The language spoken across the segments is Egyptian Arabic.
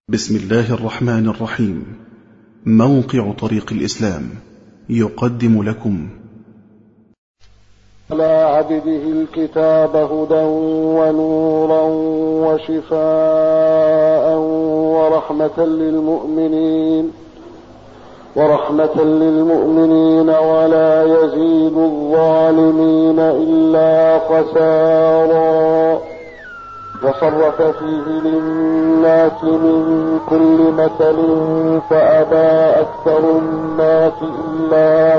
بسم الله الرحمن الرحيم موقع طريق الإسلام يقدم لكم على عبده الكتاب هدى ونورا وشفاء ورحمة للمؤمنين ورحمة للمؤمنين ولا يزيد الظالمين إلا خسارا وصرف فيه للناس من كل مثل فأبى أكثر الناس إلا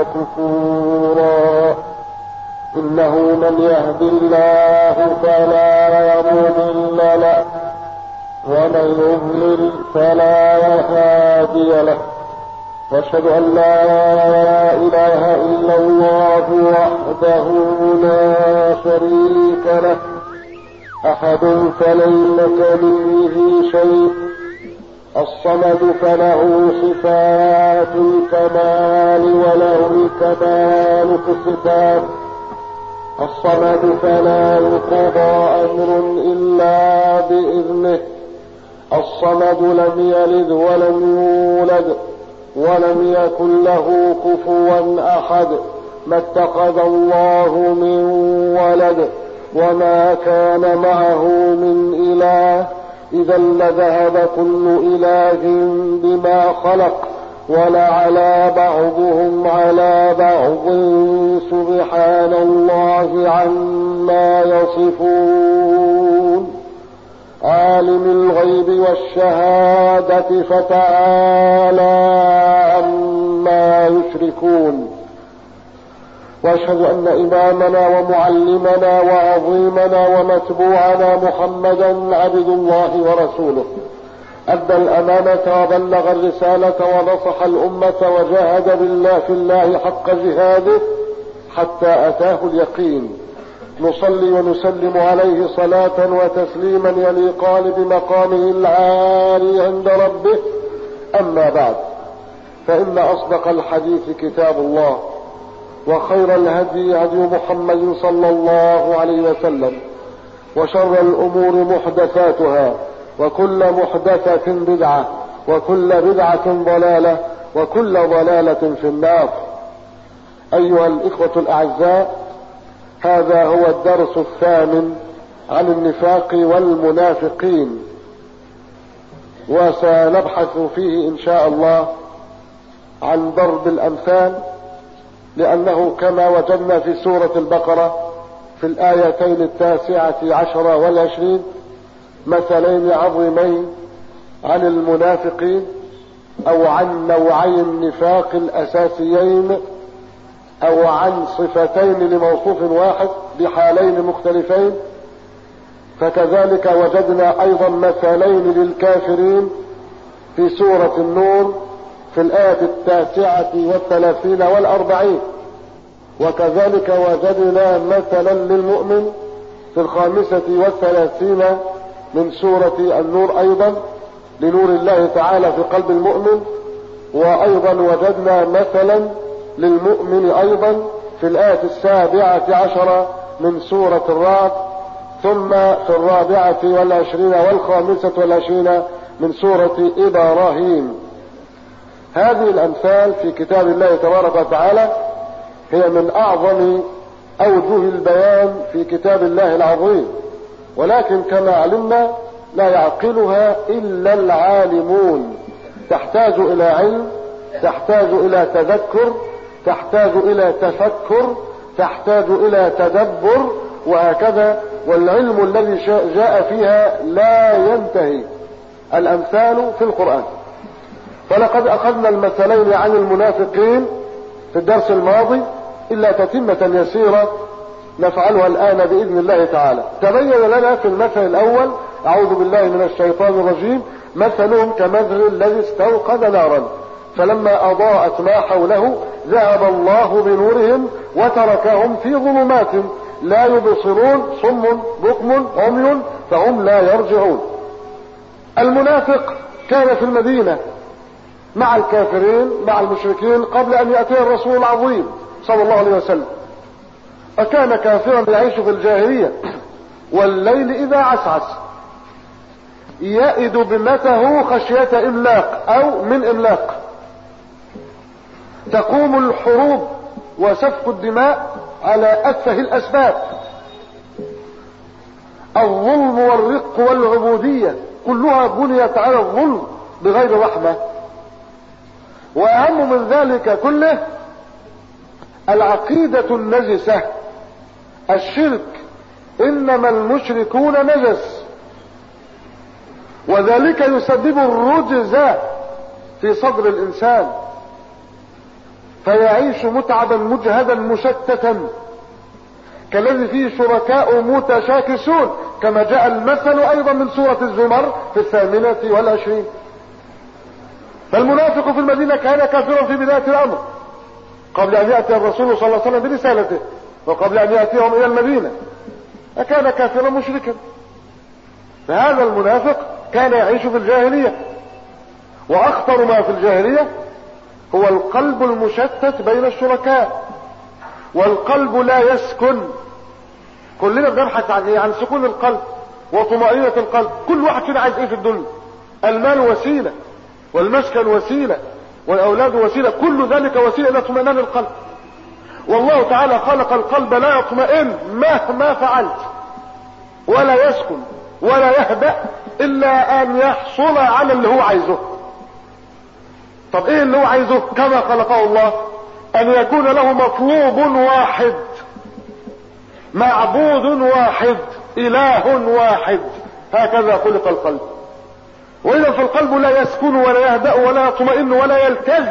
كفورا إنه من يهد الله فلا مضل له ومن يضلل فلا هادي له واشهد ان لا اله الا الله وحده لا شريك له احد فليس كمثله شيء الصمد فله صفات الكمال وله الكمال في الصفات الصمد فلا يقضى امر الا باذنه الصمد لم يلد ولم يولد ولم يكن له كفوا احد ما اتخذ الله من ولد وما كان معه من اله اذا لذهب كل اله بما خلق ولعلى بعضهم على بعض سبحان الله عما يصفون عالم الغيب والشهادة فتعالى عما يشركون واشهد ان امامنا ومعلمنا وعظيمنا ومتبوعنا محمدا عبد الله ورسوله ادى الامانة وبلغ الرسالة ونصح الامة وجاهد بالله في الله حق جهاده حتى اتاه اليقين نصلي ونسلم عليه صلاة وتسليما يليقان بمقامه العالي عند ربه أما بعد فإن أصدق الحديث كتاب الله وخير الهدي هدي محمد صلى الله عليه وسلم وشر الأمور محدثاتها وكل محدثة بدعة وكل بدعة ضلالة وكل ضلالة في النار أيها الإخوة الأعزاء هذا هو الدرس الثامن عن النفاق والمنافقين وسنبحث فيه ان شاء الله عن ضرب الامثال لانه كما وجدنا في سورة البقرة في الايتين التاسعة عشرة والعشرين مثلين عظيمين عن المنافقين او عن نوعي النفاق الاساسيين او عن صفتين لموصوف واحد بحالين مختلفين فكذلك وجدنا ايضا مثالين للكافرين في سورة النور في الآية التاسعة والثلاثين والأربعين وكذلك وجدنا مثلا للمؤمن في الخامسة والثلاثين من سورة النور أيضا لنور الله تعالى في قلب المؤمن وأيضا وجدنا مثلا للمؤمن ايضا في الاية السابعة عشرة من سورة الرعد ثم في الرابعة والعشرين والخامسة والعشرين من سورة ابراهيم هذه الامثال في كتاب الله تبارك وتعالى هي من اعظم اوجه البيان في كتاب الله العظيم ولكن كما علمنا لا يعقلها الا العالمون تحتاج الى علم تحتاج الى تذكر تحتاج الى تفكر تحتاج الى تدبر وهكذا والعلم الذي جاء فيها لا ينتهي الامثال في القرآن فلقد اخذنا المثلين عن المنافقين في الدرس الماضي الا تتمة يسيرة نفعلها الان باذن الله تعالى تبين لنا في المثل الاول اعوذ بالله من الشيطان الرجيم مثلهم كمثل الذي استوقد نارا فلما اضاءت ما حوله ذهب الله بنورهم وتركهم في ظلمات لا يبصرون صم بكم عمي فهم لا يرجعون المنافق كان في المدينة مع الكافرين مع المشركين قبل ان يأتيه الرسول العظيم صلى الله عليه وسلم فكان كافرا يعيش في الجاهلية والليل اذا عسعس يئد ذمته خشية إملاق أو من إملاق تقوم الحروب وسفك الدماء على أتفه الأسباب الظلم والرق والعبودية كلها بنيت على الظلم بغير رحمة وأهم من ذلك كله العقيدة النجسة الشرك إنما المشركون نجس وذلك يسبب الرجز في صدر الإنسان فيعيش متعبا مجهدا مشتتا كالذي فيه شركاء متشاكسون كما جاء المثل ايضا من سورة الزمر في الثامنة والعشرين فالمنافق في المدينة كان كافرا في بداية الامر قبل ان يأتي الرسول صلى الله عليه وسلم برسالته وقبل ان يأتيهم الى المدينة فكان كافرا مشركا فهذا المنافق كان يعيش في الجاهلية واخطر ما في الجاهلية هو القلب المشتت بين الشركاء والقلب لا يسكن كلنا بنبحث عن ايه عن سكون القلب وطمأنينة القلب كل واحد فينا عايز ايه في الدنيا المال وسيلة والمسكن وسيلة والاولاد وسيلة كل ذلك وسيلة الى اطمئنان القلب والله تعالى خلق القلب لا يطمئن مهما فعلت ولا يسكن ولا يهدأ الا ان يحصل على اللي هو عايزه طب ايه اللي هو عايزه كما خلقه الله ان يكون له مطلوب واحد معبود واحد اله واحد هكذا خلق القلب واذا فالقلب لا يسكن ولا يهدأ ولا يطمئن ولا يلتز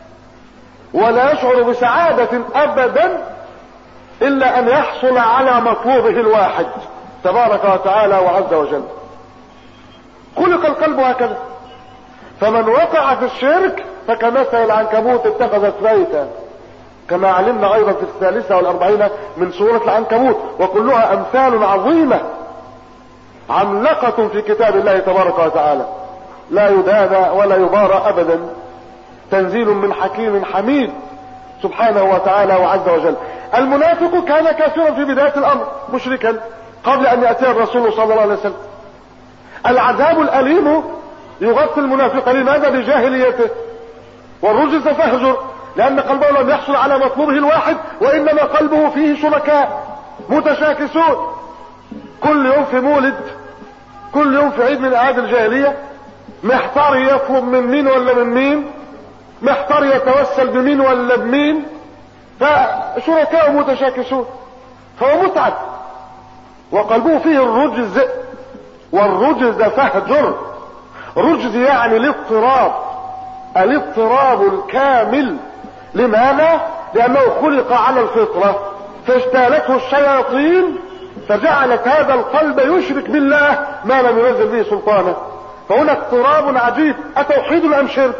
ولا يشعر بسعادة ابدا الا ان يحصل على مطلوبه الواحد تبارك وتعالى وعز وجل خلق القلب هكذا فمن وقع في الشرك فكمثل العنكبوت اتخذت بيتا كما علمنا ايضا في الثالثة والاربعين من سورة العنكبوت وكلها امثال عظيمة عملقة في كتاب الله تبارك وتعالى لا يدانى ولا يبارى ابدا تنزيل من حكيم حميد سبحانه وتعالى وعز وجل المنافق كان كافرا في بداية الامر مشركا قبل ان يأتي الرسول صلى الله عليه وسلم العذاب الاليم يغطي المنافق لماذا بجاهليته والرجز فاهجر لان قلبه لم يحصل على مطلوبه الواحد وانما قلبه فيه شركاء متشاكسون كل يوم في مولد كل يوم في عيد من اعياد الجاهلية محتار يطلب من مين ولا من مين محتار يتوسل بمين ولا بمين فشركاء متشاكسون فهو متعب وقلبه فيه الرجز والرجز فاهجر رجز يعني الاضطراب الاضطراب الكامل لماذا لانه خلق على الفطرة فاجتالته الشياطين فجعلت هذا القلب يشرك بالله ما لم ينزل به سلطانه فهنا اضطراب عجيب اتوحيد ام شرك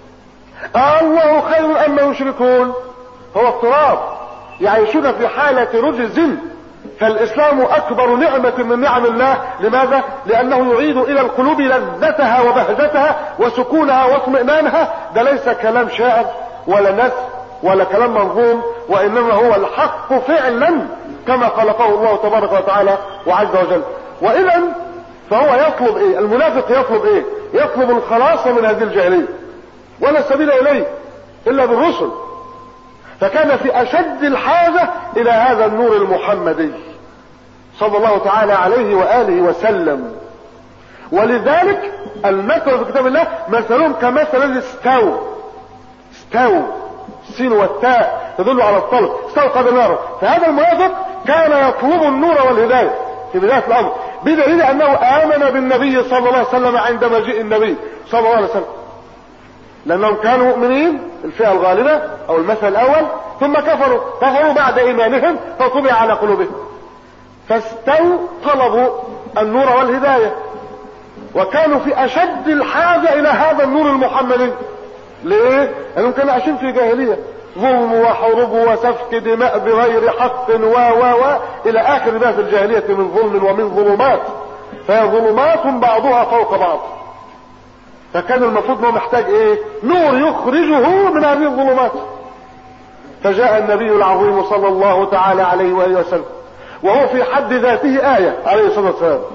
آه الله خير اما يشركون هو اضطراب يعيشون في حالة رجز فالاسلام اكبر نعمة من نعم الله لماذا لانه يعيد الى القلوب لذتها وبهجتها وسكونها واطمئنانها ده ليس كلام شاعر ولا نث ولا كلام منظوم وانما هو الحق فعلا كما خلقه الله تبارك وتعالى وعز وجل واذا فهو يطلب ايه المنافق يطلب ايه يطلب الخلاص من هذه الجاهلية ولا سبيل اليه الا بالرسل فكان في اشد الحاجة الى هذا النور المحمدي صلى الله تعالى عليه وآله وسلم ولذلك المثل في كتاب الله مثلهم كمثل الذي استوى استوى السين والتاء تدل على الطلب استوقد نارا فهذا المنافق كان يطلب النور والهداية في بداية الأمر بدليل أنه آمن بالنبي صلى الله عليه وسلم عند مجيء النبي صلى الله عليه وسلم لأنهم كانوا مؤمنين الفئة الغالبة أو المثل الأول ثم كفروا كفروا بعد إيمانهم فطبع على قلوبهم فاستووا طلبوا النور والهداية وكانوا في أشد الحاجة إلى هذا النور المحمدي ليه؟ لأنهم كانوا عايشين في جاهلية ظلم وحروب وسفك دماء بغير حق و و و إلى آخر ما في الجاهلية من ظلم ومن ظلمات فهي ظلمات بعضها فوق بعض فكان المفروض انه محتاج ايه نور يخرجه من هذه الظلمات فجاء النبي العظيم صلى الله تعالى عليه وآله وسلم وهو في حد ذاته آية عليه الصلاة والسلام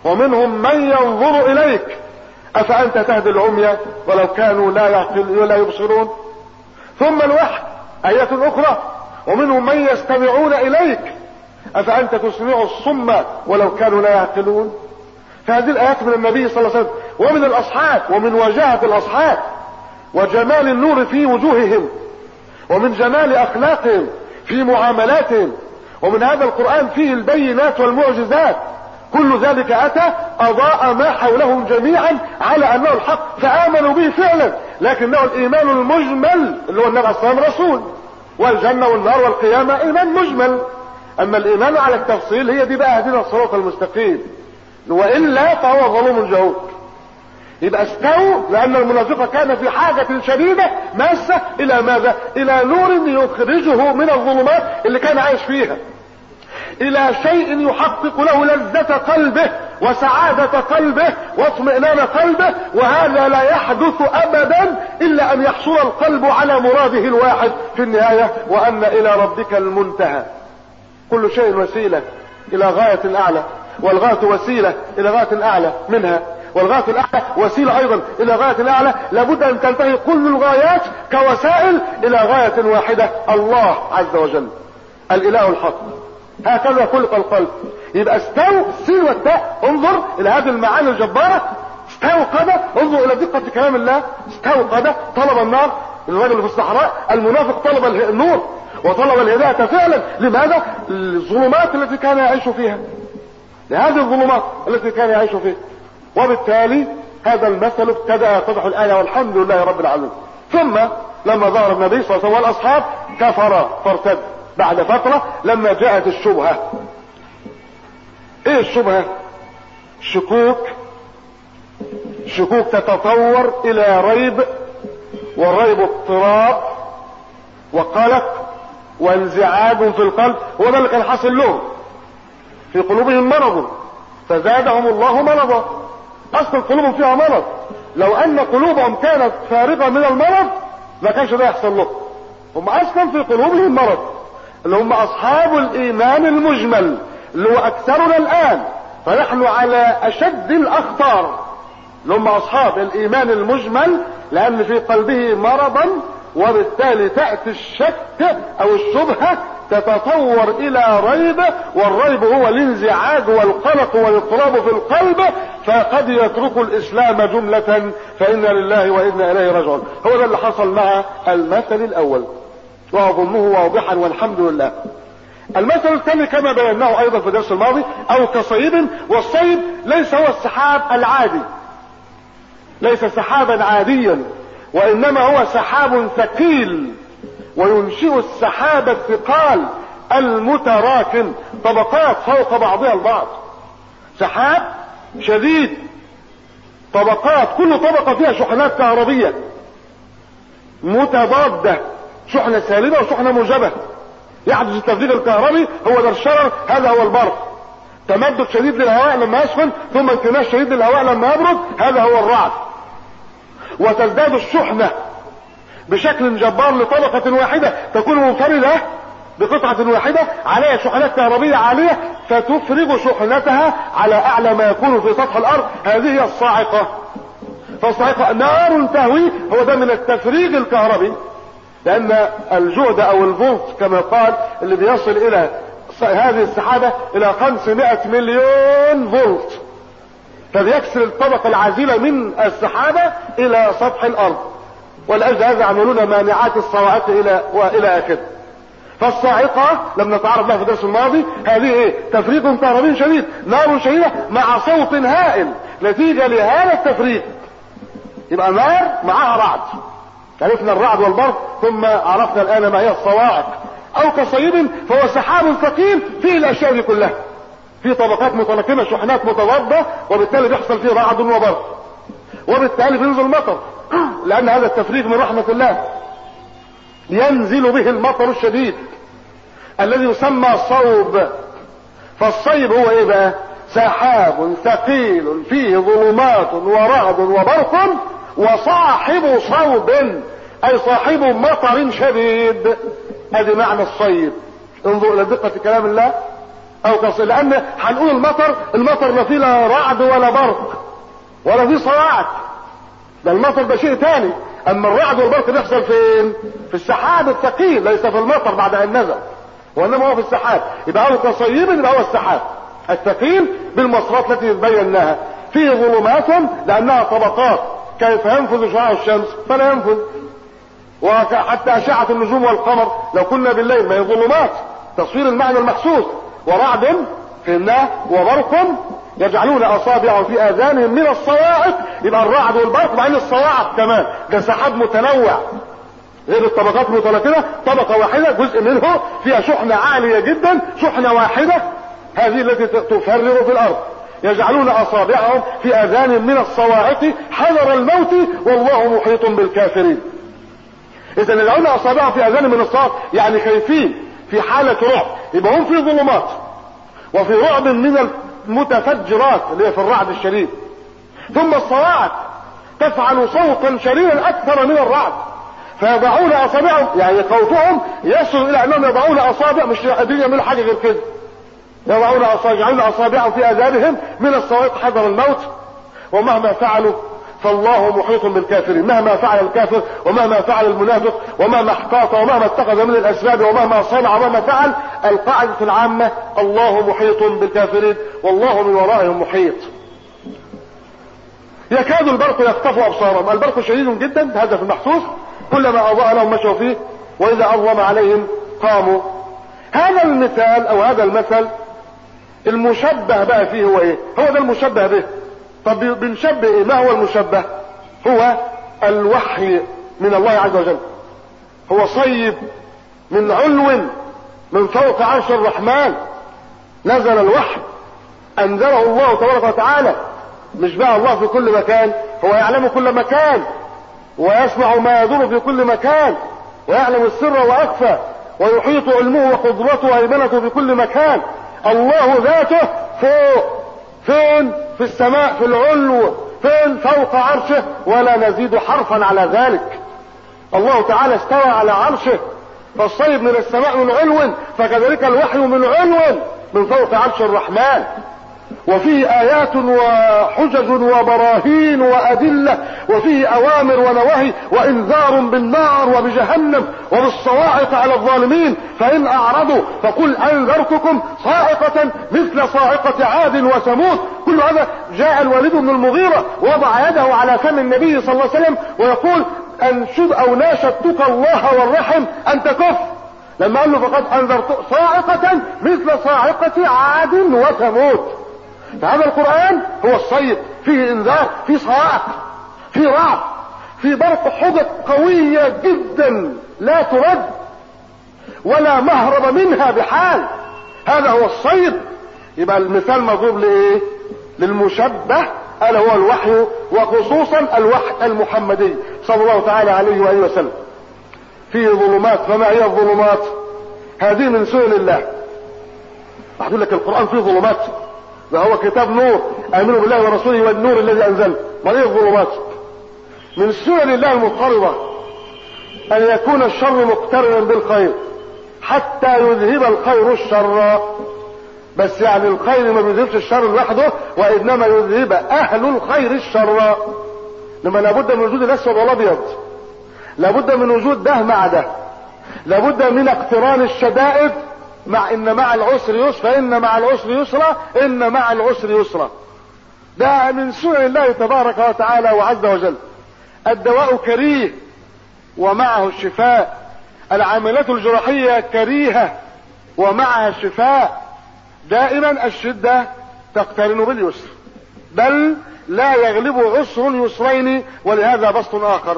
ومنهم من ينظر اليك افانت تهدي العمي ولو كانوا لا يعقل ولا يبصرون ثم الوحي اية اخرى ومنهم من يستمعون اليك افانت تسمع الصم ولو كانوا لا يعقلون فهذه الايات من النبي صلى الله عليه وسلم ومن الاصحاب ومن وجاهة الاصحاب وجمال النور في وجوههم ومن جمال اخلاقهم في معاملاتهم ومن هذا القرآن فيه البينات والمعجزات كل ذلك اتى اضاء ما حولهم جميعا على انه الحق فامنوا به فعلا لكنه الايمان المجمل اللي هو النبي عليه رسول والجنة والنار والقيامة ايمان مجمل اما الايمان على التفصيل هي دي بقى هدينا الصراط المستقيم والا فهو ظلوم جهود يبقى استووا لان المنافق كان في حاجة شديدة ماسة الى ماذا الى نور يخرجه من الظلمات اللي كان عايش فيها الى شيء يحقق له لذة قلبه وسعادة قلبه واطمئنان قلبه وهذا لا يحدث ابدا الا ان يحصل القلب على مراده الواحد في النهاية وان الى ربك المنتهى كل شيء وسيلة الى غاية اعلى والغاية وسيلة الى غاية اعلى منها والغاية الاعلى وسيلة ايضا الى غاية اعلى لابد ان تنتهي كل الغايات كوسائل الى غاية واحدة الله عز وجل الاله الحق هكذا خلق القلب يبقى استو السين والتاء انظر الى هذه المعاني الجبارة استوقد انظر الى دقة كلام الله استوقد طلب النار الرجل في الصحراء المنافق طلب النور وطلب الهداية فعلا لماذا الظلمات التي كان يعيش فيها لهذه الظلمات التي كان يعيش فيها وبالتالي هذا المثل ابتدأ يتضح الآية والحمد لله رب العالمين ثم لما ظهر النبي صلى الله عليه وسلم والأصحاب كفر فارتد بعد فترة لما جاءت الشبهة ايه الشبهة شكوك شكوك تتطور الى ريب والريب اضطراب وقلق وانزعاج في القلب هو ده اللي كان حاصل لهم في قلوبهم مرض فزادهم الله مرضا اصل قلوبهم فيها مرض لو ان قلوبهم كانت فارغة من المرض ما كانش ده يحصل لهم هم اصلا في قلوبهم مرض اللي هم اصحاب الايمان المجمل اللي هو اكثرنا الان فنحن على اشد الاخطار اللي هم اصحاب الايمان المجمل لان في قلبه مرضا وبالتالي تأتي الشك او الشبهة تتطور الى ريب والريب هو الانزعاج والقلق والاضطراب في القلب فقد يترك الاسلام جملة فانا لله وانا اليه راجعون هو ده اللي حصل مع المثل الاول واظنه واضحا والحمد لله المثل الثاني كما بيناه ايضا في الدرس الماضي او كصيب والصيب ليس هو السحاب العادي ليس سحابا عاديا وانما هو سحاب ثقيل وينشئ السحاب الثقال المتراكم طبقات فوق بعضها البعض سحاب شديد طبقات كل طبقة فيها شحنات كهربية متضادة شحنة سالبة وشحنة موجبة يحدث التفريغ الكهربي هو ده الشرر هذا هو البرق تمدد شديد للهواء لما يسخن ثم انكماش شديد للهواء لما يبرد هذا هو الرعد وتزداد الشحنة بشكل جبار لطبقة واحدة تكون منفردة بقطعة واحدة عليها شحنات كهربية عالية فتفرغ شحنتها على اعلى ما يكون في سطح الارض هذه هي الصاعقة فالصاعقة نار تهوي هو ده من التفريغ الكهربي لان الجهد او الفولت كما قال اللي بيصل الى هذه السحابة الى 500 مليون فولت فبيكسر الطبقة العازلة من السحابة الى سطح الارض والاجل هذا يعملون مانعات الصواعق الى والى اخره فالصاعقة لم نتعرض لها في الدرس الماضي هذه ايه تفريق كهربي شديد نار شديدة مع صوت هائل نتيجة لهذا التفريق يبقى نار معها رعد عرفنا الرعد والبرق ثم عرفنا الان ما هي الصواعق او كصيب فهو سحاب ثقيل فيه الاشياء دي كلها في طبقات متراكمه شحنات متضاده وبالتالي بيحصل فيه رعد وبرق وبالتالي بينزل مطر لان هذا التفريغ من رحمه الله ينزل به المطر الشديد الذي يسمى صوب فالصيب هو ايه بقى سحاب ثقيل فيه ظلمات ورعد وبرق وصاحب صوب اي صاحب مطر شديد ادي معنى الصيب انظر الى دقة كلام الله او كصيب لان هنقول المطر المطر لا فيه لا رعد ولا برق ولا فيه صواعق ده المطر ده شيء تاني اما الرعد والبرق بيحصل فين في السحاب الثقيل ليس في المطر بعد ان نزل وانما هو في السحاب يبقى هو كصيب يبقى هو السحاب الثقيل بالمصرات التي بيناها فيه ظلمات لانها طبقات كيف ينفذ شعاع الشمس فلا ينفذ وحتى اشعه النجوم والقمر لو كنا بالليل ما هي ظلمات تصوير المعنى المحسوس ورعد في الناه وبرق يجعلون اصابعهم في اذانهم من الصواعق يبقى الرعد والبرق مع ان الصواعق كمان ده سحاب متنوع غير الطبقات المتناقضه طبقه واحده جزء منه فيها شحنه عاليه جدا شحنه واحده هذه التي تفرغ في الارض يجعلون اصابعهم في اذانهم من الصواعق حذر الموت والله محيط بالكافرين اذا يجعلون اصابعهم في اذانهم من الصواعق يعني خايفين في حالة رعب يبقى هم في ظلمات وفي رعب من المتفجرات اللي هي في الرعد الشديد ثم الصواعق تفعل صوتا شديدا اكثر من الرعد فيضعون اصابعهم يعني خوفهم يصل الى انهم يضعون اصابع مش قادرين يعملوا حاجه غير كده يضعون اصابع يجعلون اصابعهم في اذانهم من الصواعق حذر الموت ومهما فعلوا فالله محيط بالكافرين مهما فعل الكافر ومهما فعل المنافق ومهما احتاط ومهما اتخذ من الاسباب ومهما صنع ومهما فعل القاعدة العامة الله محيط بالكافرين والله من ورائهم محيط يكاد البرق يخطف ابصارهم البرق شديد جدا هذا في المحسوس كلما اضاء لهم مشوا فيه واذا اظلم عليهم قاموا هذا المثال او هذا المثل المشبه بقى فيه هو ايه هو ده المشبه به طب بنشبه ايه ما هو المشبه هو الوحي من الله عز وجل هو صيب من علو من فوق عرش الرحمن نزل الوحي انزله الله تبارك وتعالى مش بقى الله في كل مكان هو يعلم كل مكان ويسمع ما يدور في كل مكان ويعلم السر واخفى ويحيط علمه وقدرته وهيمنته في كل مكان الله ذاته فوق فين في السماء في العلو فين فوق عرشه ولا نزيد حرفا على ذلك الله تعالى استوى على عرشه فالصيب من السماء من علو فكذلك الوحي من علو من فوق عرش الرحمن وفيه آيات وحجج وبراهين وأدلة وفيه أوامر ونواهي وإنذار بالنار وبجهنم وبالصواعق على الظالمين فإن أعرضوا فقل أنذرتكم صاعقة مثل صاعقة عاد وثمود كل هذا جاء الوليد بن المغيرة وضع يده على فم النبي صلى الله عليه وسلم ويقول أنشد أو ناشدتك الله والرحم أن تكف لما قال له فقد أنذرت صاعقة مثل صاعقة عاد وثمود فهذا القرآن هو الصيد فيه انذار فيه صواعق فيه رعب فيه برق حجج قوية جدا لا ترد ولا مهرب منها بحال هذا هو الصيد يبقى المثال مضروب لايه للمشبه الا هو الوحي وخصوصا الوحي المحمدي صلى الله تعالى عليه واله وسلم فيه ظلمات فما هي الظلمات هذه من سنن الله اقول لك القران فيه ظلمات ده هو كتاب نور امنوا بالله ورسوله والنور الذي انزله ما هي الظلمات من سنن الله المضطربه ان يكون الشر مقترنا بالخير حتى يذهب الخير الشر بس يعني الخير ما بيذهبش الشر لوحده وانما يذهب اهل الخير الشر لما لابد من وجود الاسود والابيض لابد من وجود ده مع ده لابد من اقتران الشدائد مع ان مع العسر يسر فان مع العسر يسرا ان مع العسر يسرا ده من سنن الله تبارك وتعالى وعز وجل الدواء كريه ومعه الشفاء العاملات الجراحية كريهة ومعها الشفاء دائما الشدة تقترن باليسر بل لا يغلب عسر يسرين ولهذا بسط اخر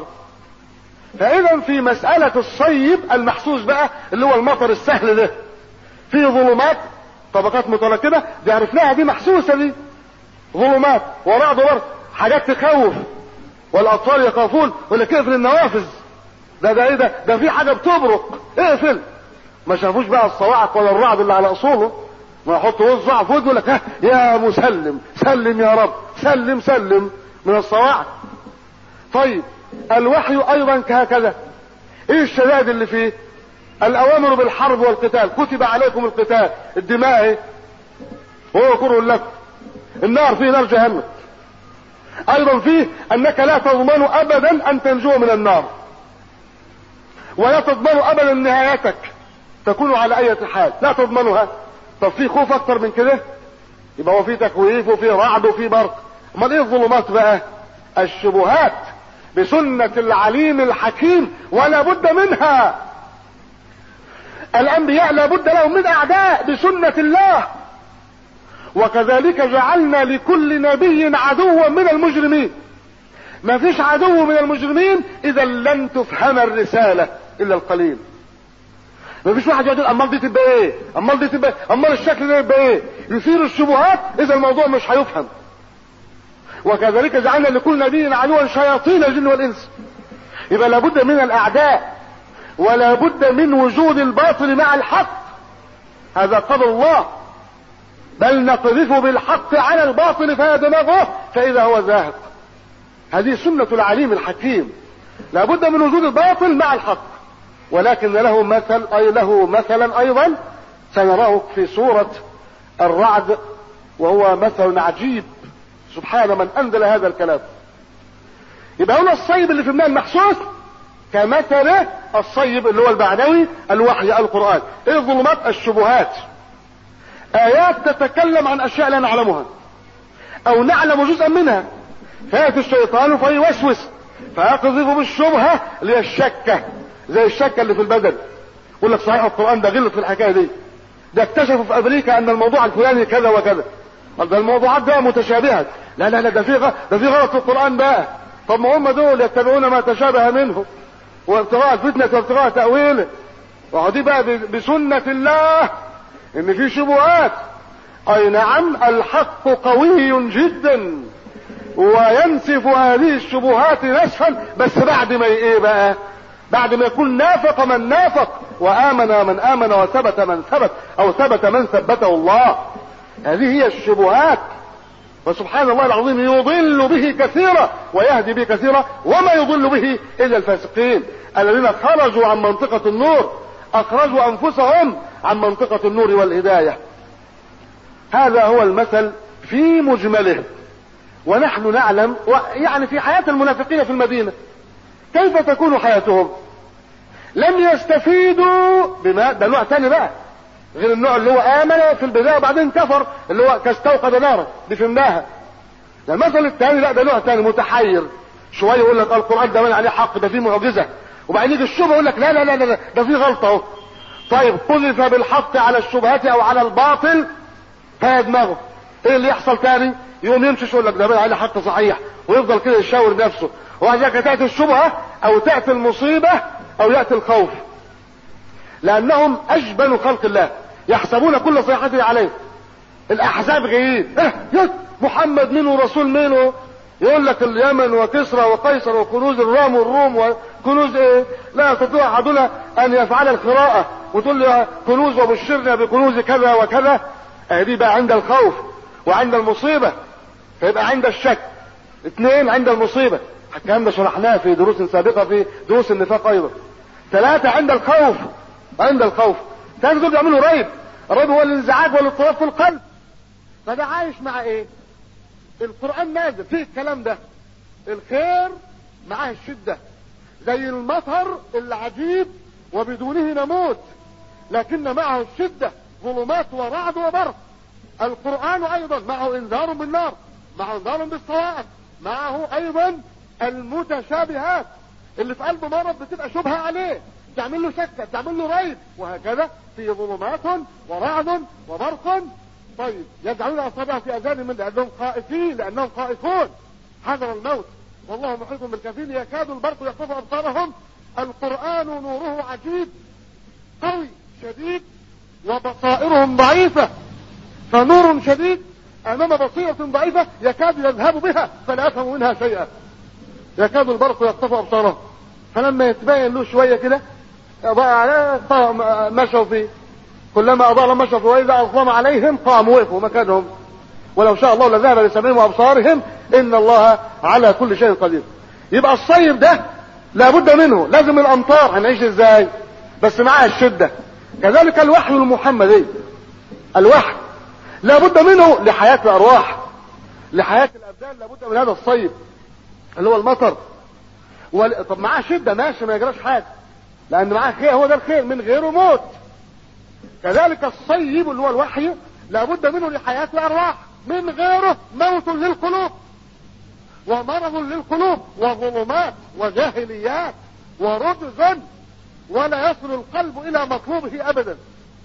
فاذا في مسألة الصيب المحسوس بقى اللي هو المطر السهل ده في ظلمات طبقات متناقضة دي عرفناها دي محسوسة دي ظلمات ورعد وبرد حاجات تخوف والاطفال يخافون ولا اقفل النوافذ ده ده ايه ده ده في حاجة بتبرق اقفل ما شافوش بقى الصواعق ولا الرعد اللي على اصوله ما يحط وزع في وجهه لك يا مسلم سلم يا رب سلم سلم من الصواعق طيب الوحي ايضا كهكذا ايه الشدائد اللي فيه الاوامر بالحرب والقتال كتب عليكم القتال الدماء ايه وهو كره لكم النار فيه نار جهنم ايضا فيه انك لا تضمن ابدا ان تنجو من النار ولا تضمن ابدا نهايتك تكون على اي حال لا تضمنها طب في خوف اكتر من كده يبقى هو في تكويف وفي رعد وفي برق امال ايه الظلمات بقى الشبهات بسنة العليم الحكيم ولا بد منها الانبياء لا بد لهم من اعداء بسنة الله وكذلك جعلنا لكل نبي عدوا من المجرمين ما فيش عدو من المجرمين اذا لن تفهم الرسالة الا القليل ما فيش واحد يقول امال دي تبقى ايه امال دي تبقى إيه؟ امال الشكل ده يبقى ايه يثير الشبهات اذا الموضوع مش هيفهم وكذلك جعلنا لكل نبي عدوا شياطين الجن والانس يبقى لابد من الاعداء ولا بد من وجود الباطل مع الحق هذا قدر الله بل نقذف بالحق على الباطل فيدمغه فاذا هو زاهق هذه سنة العليم الحكيم لابد من وجود الباطل مع الحق ولكن له مثل اي له مثلا ايضا سنراه في سورة الرعد وهو مثل عجيب سبحان من انزل هذا الكلام يبقى هنا الصيب اللي في الماء المحسوس كمثل الصيب اللي هو المعنوي الوحي القرآن ايه الظلمات الشبهات ايات تتكلم عن اشياء لا نعلمها او نعلم جزءا منها فيأتي الشيطان فيوسوس فيقذف بالشبهة للشكة زي الشكة اللي في البدن يقول لك صحيح القرآن ده غلط في الحكاية دي ده اكتشفوا في امريكا ان الموضوع الفلاني كذا وكذا قال ده الموضوعات ده متشابهة لا لا لا ده في ده في غلط في القرآن بقى طب ما هم دول يتبعون ما تشابه منه وابتغاء الفتنة وابتغاء تأويله وهدي بقى بسنة الله ان في شبهات اي نعم الحق قوي جدا وينسف هذه الشبهات نسفا بس بعد ما ايه بقى بعد ما يكون نافق من نافق وامن من امن وثبت من ثبت او ثبت من ثبته الله هذه هي الشبهات وسبحان الله العظيم يضل به كثيرا ويهدي به كثيرا وما يضل به الا الفاسقين الذين خرجوا عن منطقة النور اخرجوا انفسهم عن منطقة النور والهداية هذا هو المثل في مجمله ونحن نعلم يعني في حياة المنافقين في المدينة كيف تكون حياتهم لم يستفيدوا بما ده نوع تاني بقى غير النوع اللي هو امن في البداية وبعدين كفر اللي هو كاستوقد نارا دي فهمناها ده المثل الثاني لا ده نوع تاني متحير شويه يقول لك القران ده عليه حق ده فيه معجزه وبعدين يجي الشبهه يقول لك لا لا لا لا ده فيه غلطه اهو طيب قذف بالحق على الشبهات او على الباطل فيدمغه ايه اللي يحصل تاني يقوم يمشي يقول لك ده عليه حق صحيح ويفضل كده يشاور نفسه وبعد كده تاتي الشبهه او تاتي المصيبه او ياتي الخوف لانهم اجبن خلق الله يحسبون كل صيحة عليه الاحزاب جايين اه يا محمد منه رسول منه يقول لك اليمن وكسرى وقيصر وكنوز الرام والروم وكنوز ايه لا يستطيع احدنا ان يفعل القراءة وتقول له كنوز وبشرنا بكنوز كذا وكذا اه دي بقى عند الخوف وعند المصيبة فيبقى عند الشك اثنين عند المصيبة الكلام ده شرحناه في دروس سابقة في دروس النفاق ايضا ثلاثة عند الخوف عند الخوف ثلاثة دول بيعملوا ريب الريب هو الانزعاج والاضطراب في القلب فده عايش مع ايه القرآن نازل فيه الكلام ده الخير معاه الشدة زي المطر العجيب وبدونه نموت لكن معه الشدة ظلمات ورعد وبرق القرآن ايضا معه انذار بالنار معه انذار بالصواعق معه ايضا المتشابهات اللي في قلب مرض بتبقى شبهة عليه تعمل له شكة تعمل له ريب وهكذا في ظلمات ورعد وبرق طيب يجعلون اصابعهم في اذانهم لانهم خائفين لانهم خائفون حذر الموت والله محيط بالكافرين يكاد البرق يخطف ابصارهم القران نوره عجيب قوي شديد وبصائرهم ضعيفه فنور شديد امام بصيره ضعيفه يكاد يذهب بها فلا يفهم منها شيئا يكاد البرق يخطف ابصارهم فلما يتبين له شويه كده اضاء عليه مشوا فيه كلما اضاء لهم مشوا فيه واذا اظلم عليهم قاموا وقفوا مكانهم ولو شاء الله لذهب بسمعهم وابصارهم ان الله على كل شيء قدير يبقى الصيف ده لابد منه لازم الامطار هنعيش ازاي بس معاها الشدة كذلك الوحي المحمدي الوحي لابد منه لحياة الارواح لحياة الابدان لابد من هذا الصيد اللي هو المطر وال... طب معاه شدة ماشي ما يجراش حاجة لان معاه خير هو ده الخير من غيره موت كذلك الصيب اللي هو الوحي لابد منه لحياة الارواح من غيره موت للقلوب ومرض للقلوب وظلمات وجاهليات ورجز ولا يصل القلب الى مطلوبه ابدا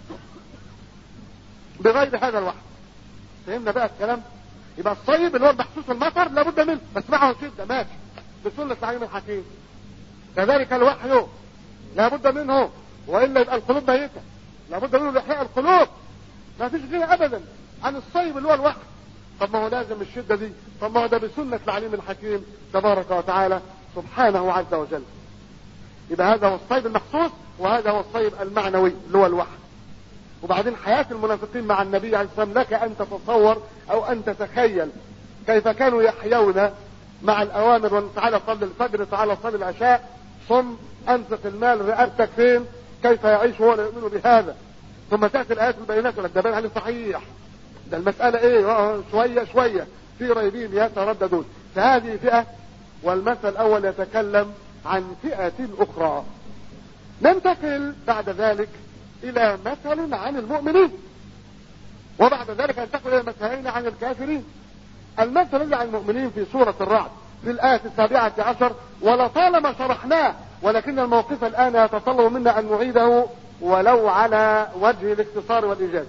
بغير هذا الوحي فهمنا بقى الكلام يبقى الصيب اللي هو محسوس المطر لابد منه بس معه شدة ماشي بسنة العليم الحكيم كذلك الوحي لابد منه والا يبقى القلوب ميتة لابد منه لاحياء القلوب ما فيش غير ابدا عن الصيب اللي هو الوحي طب ما هو لازم الشدة دي طب ما هو ده بسنة العليم الحكيم تبارك وتعالى سبحانه عز وجل يبقى هذا هو الصيد المخصوص وهذا هو الصيد المعنوي اللي هو الوحي وبعدين حياة المنافقين مع النبي عليه الصلاة والسلام لك أن تتصور أو أن تتخيل كيف كانوا يحيون مع الأوامر وأن تعالى صل الفجر تعالى صل العشاء صم أنفق المال رقبتك فين كيف يعيش وهو لا يؤمن بهذا ثم تأتي الآيات البينات ولا ده عليه صحيح ده المسألة ايه اه شوية شوية في ريبين يترددون فهذه فئة والمثل الأول يتكلم عن فئة أخرى ننتقل بعد ذلك إلى مثل عن المؤمنين وبعد ذلك ننتقل إلى مثلين عن الكافرين المثل الذي عن المؤمنين في سورة الرعد في الآية السابعة عشر ولطالما شرحناه ولكن الموقف الآن يتطلب منا أن نعيده ولو على وجه الاختصار والإيجاز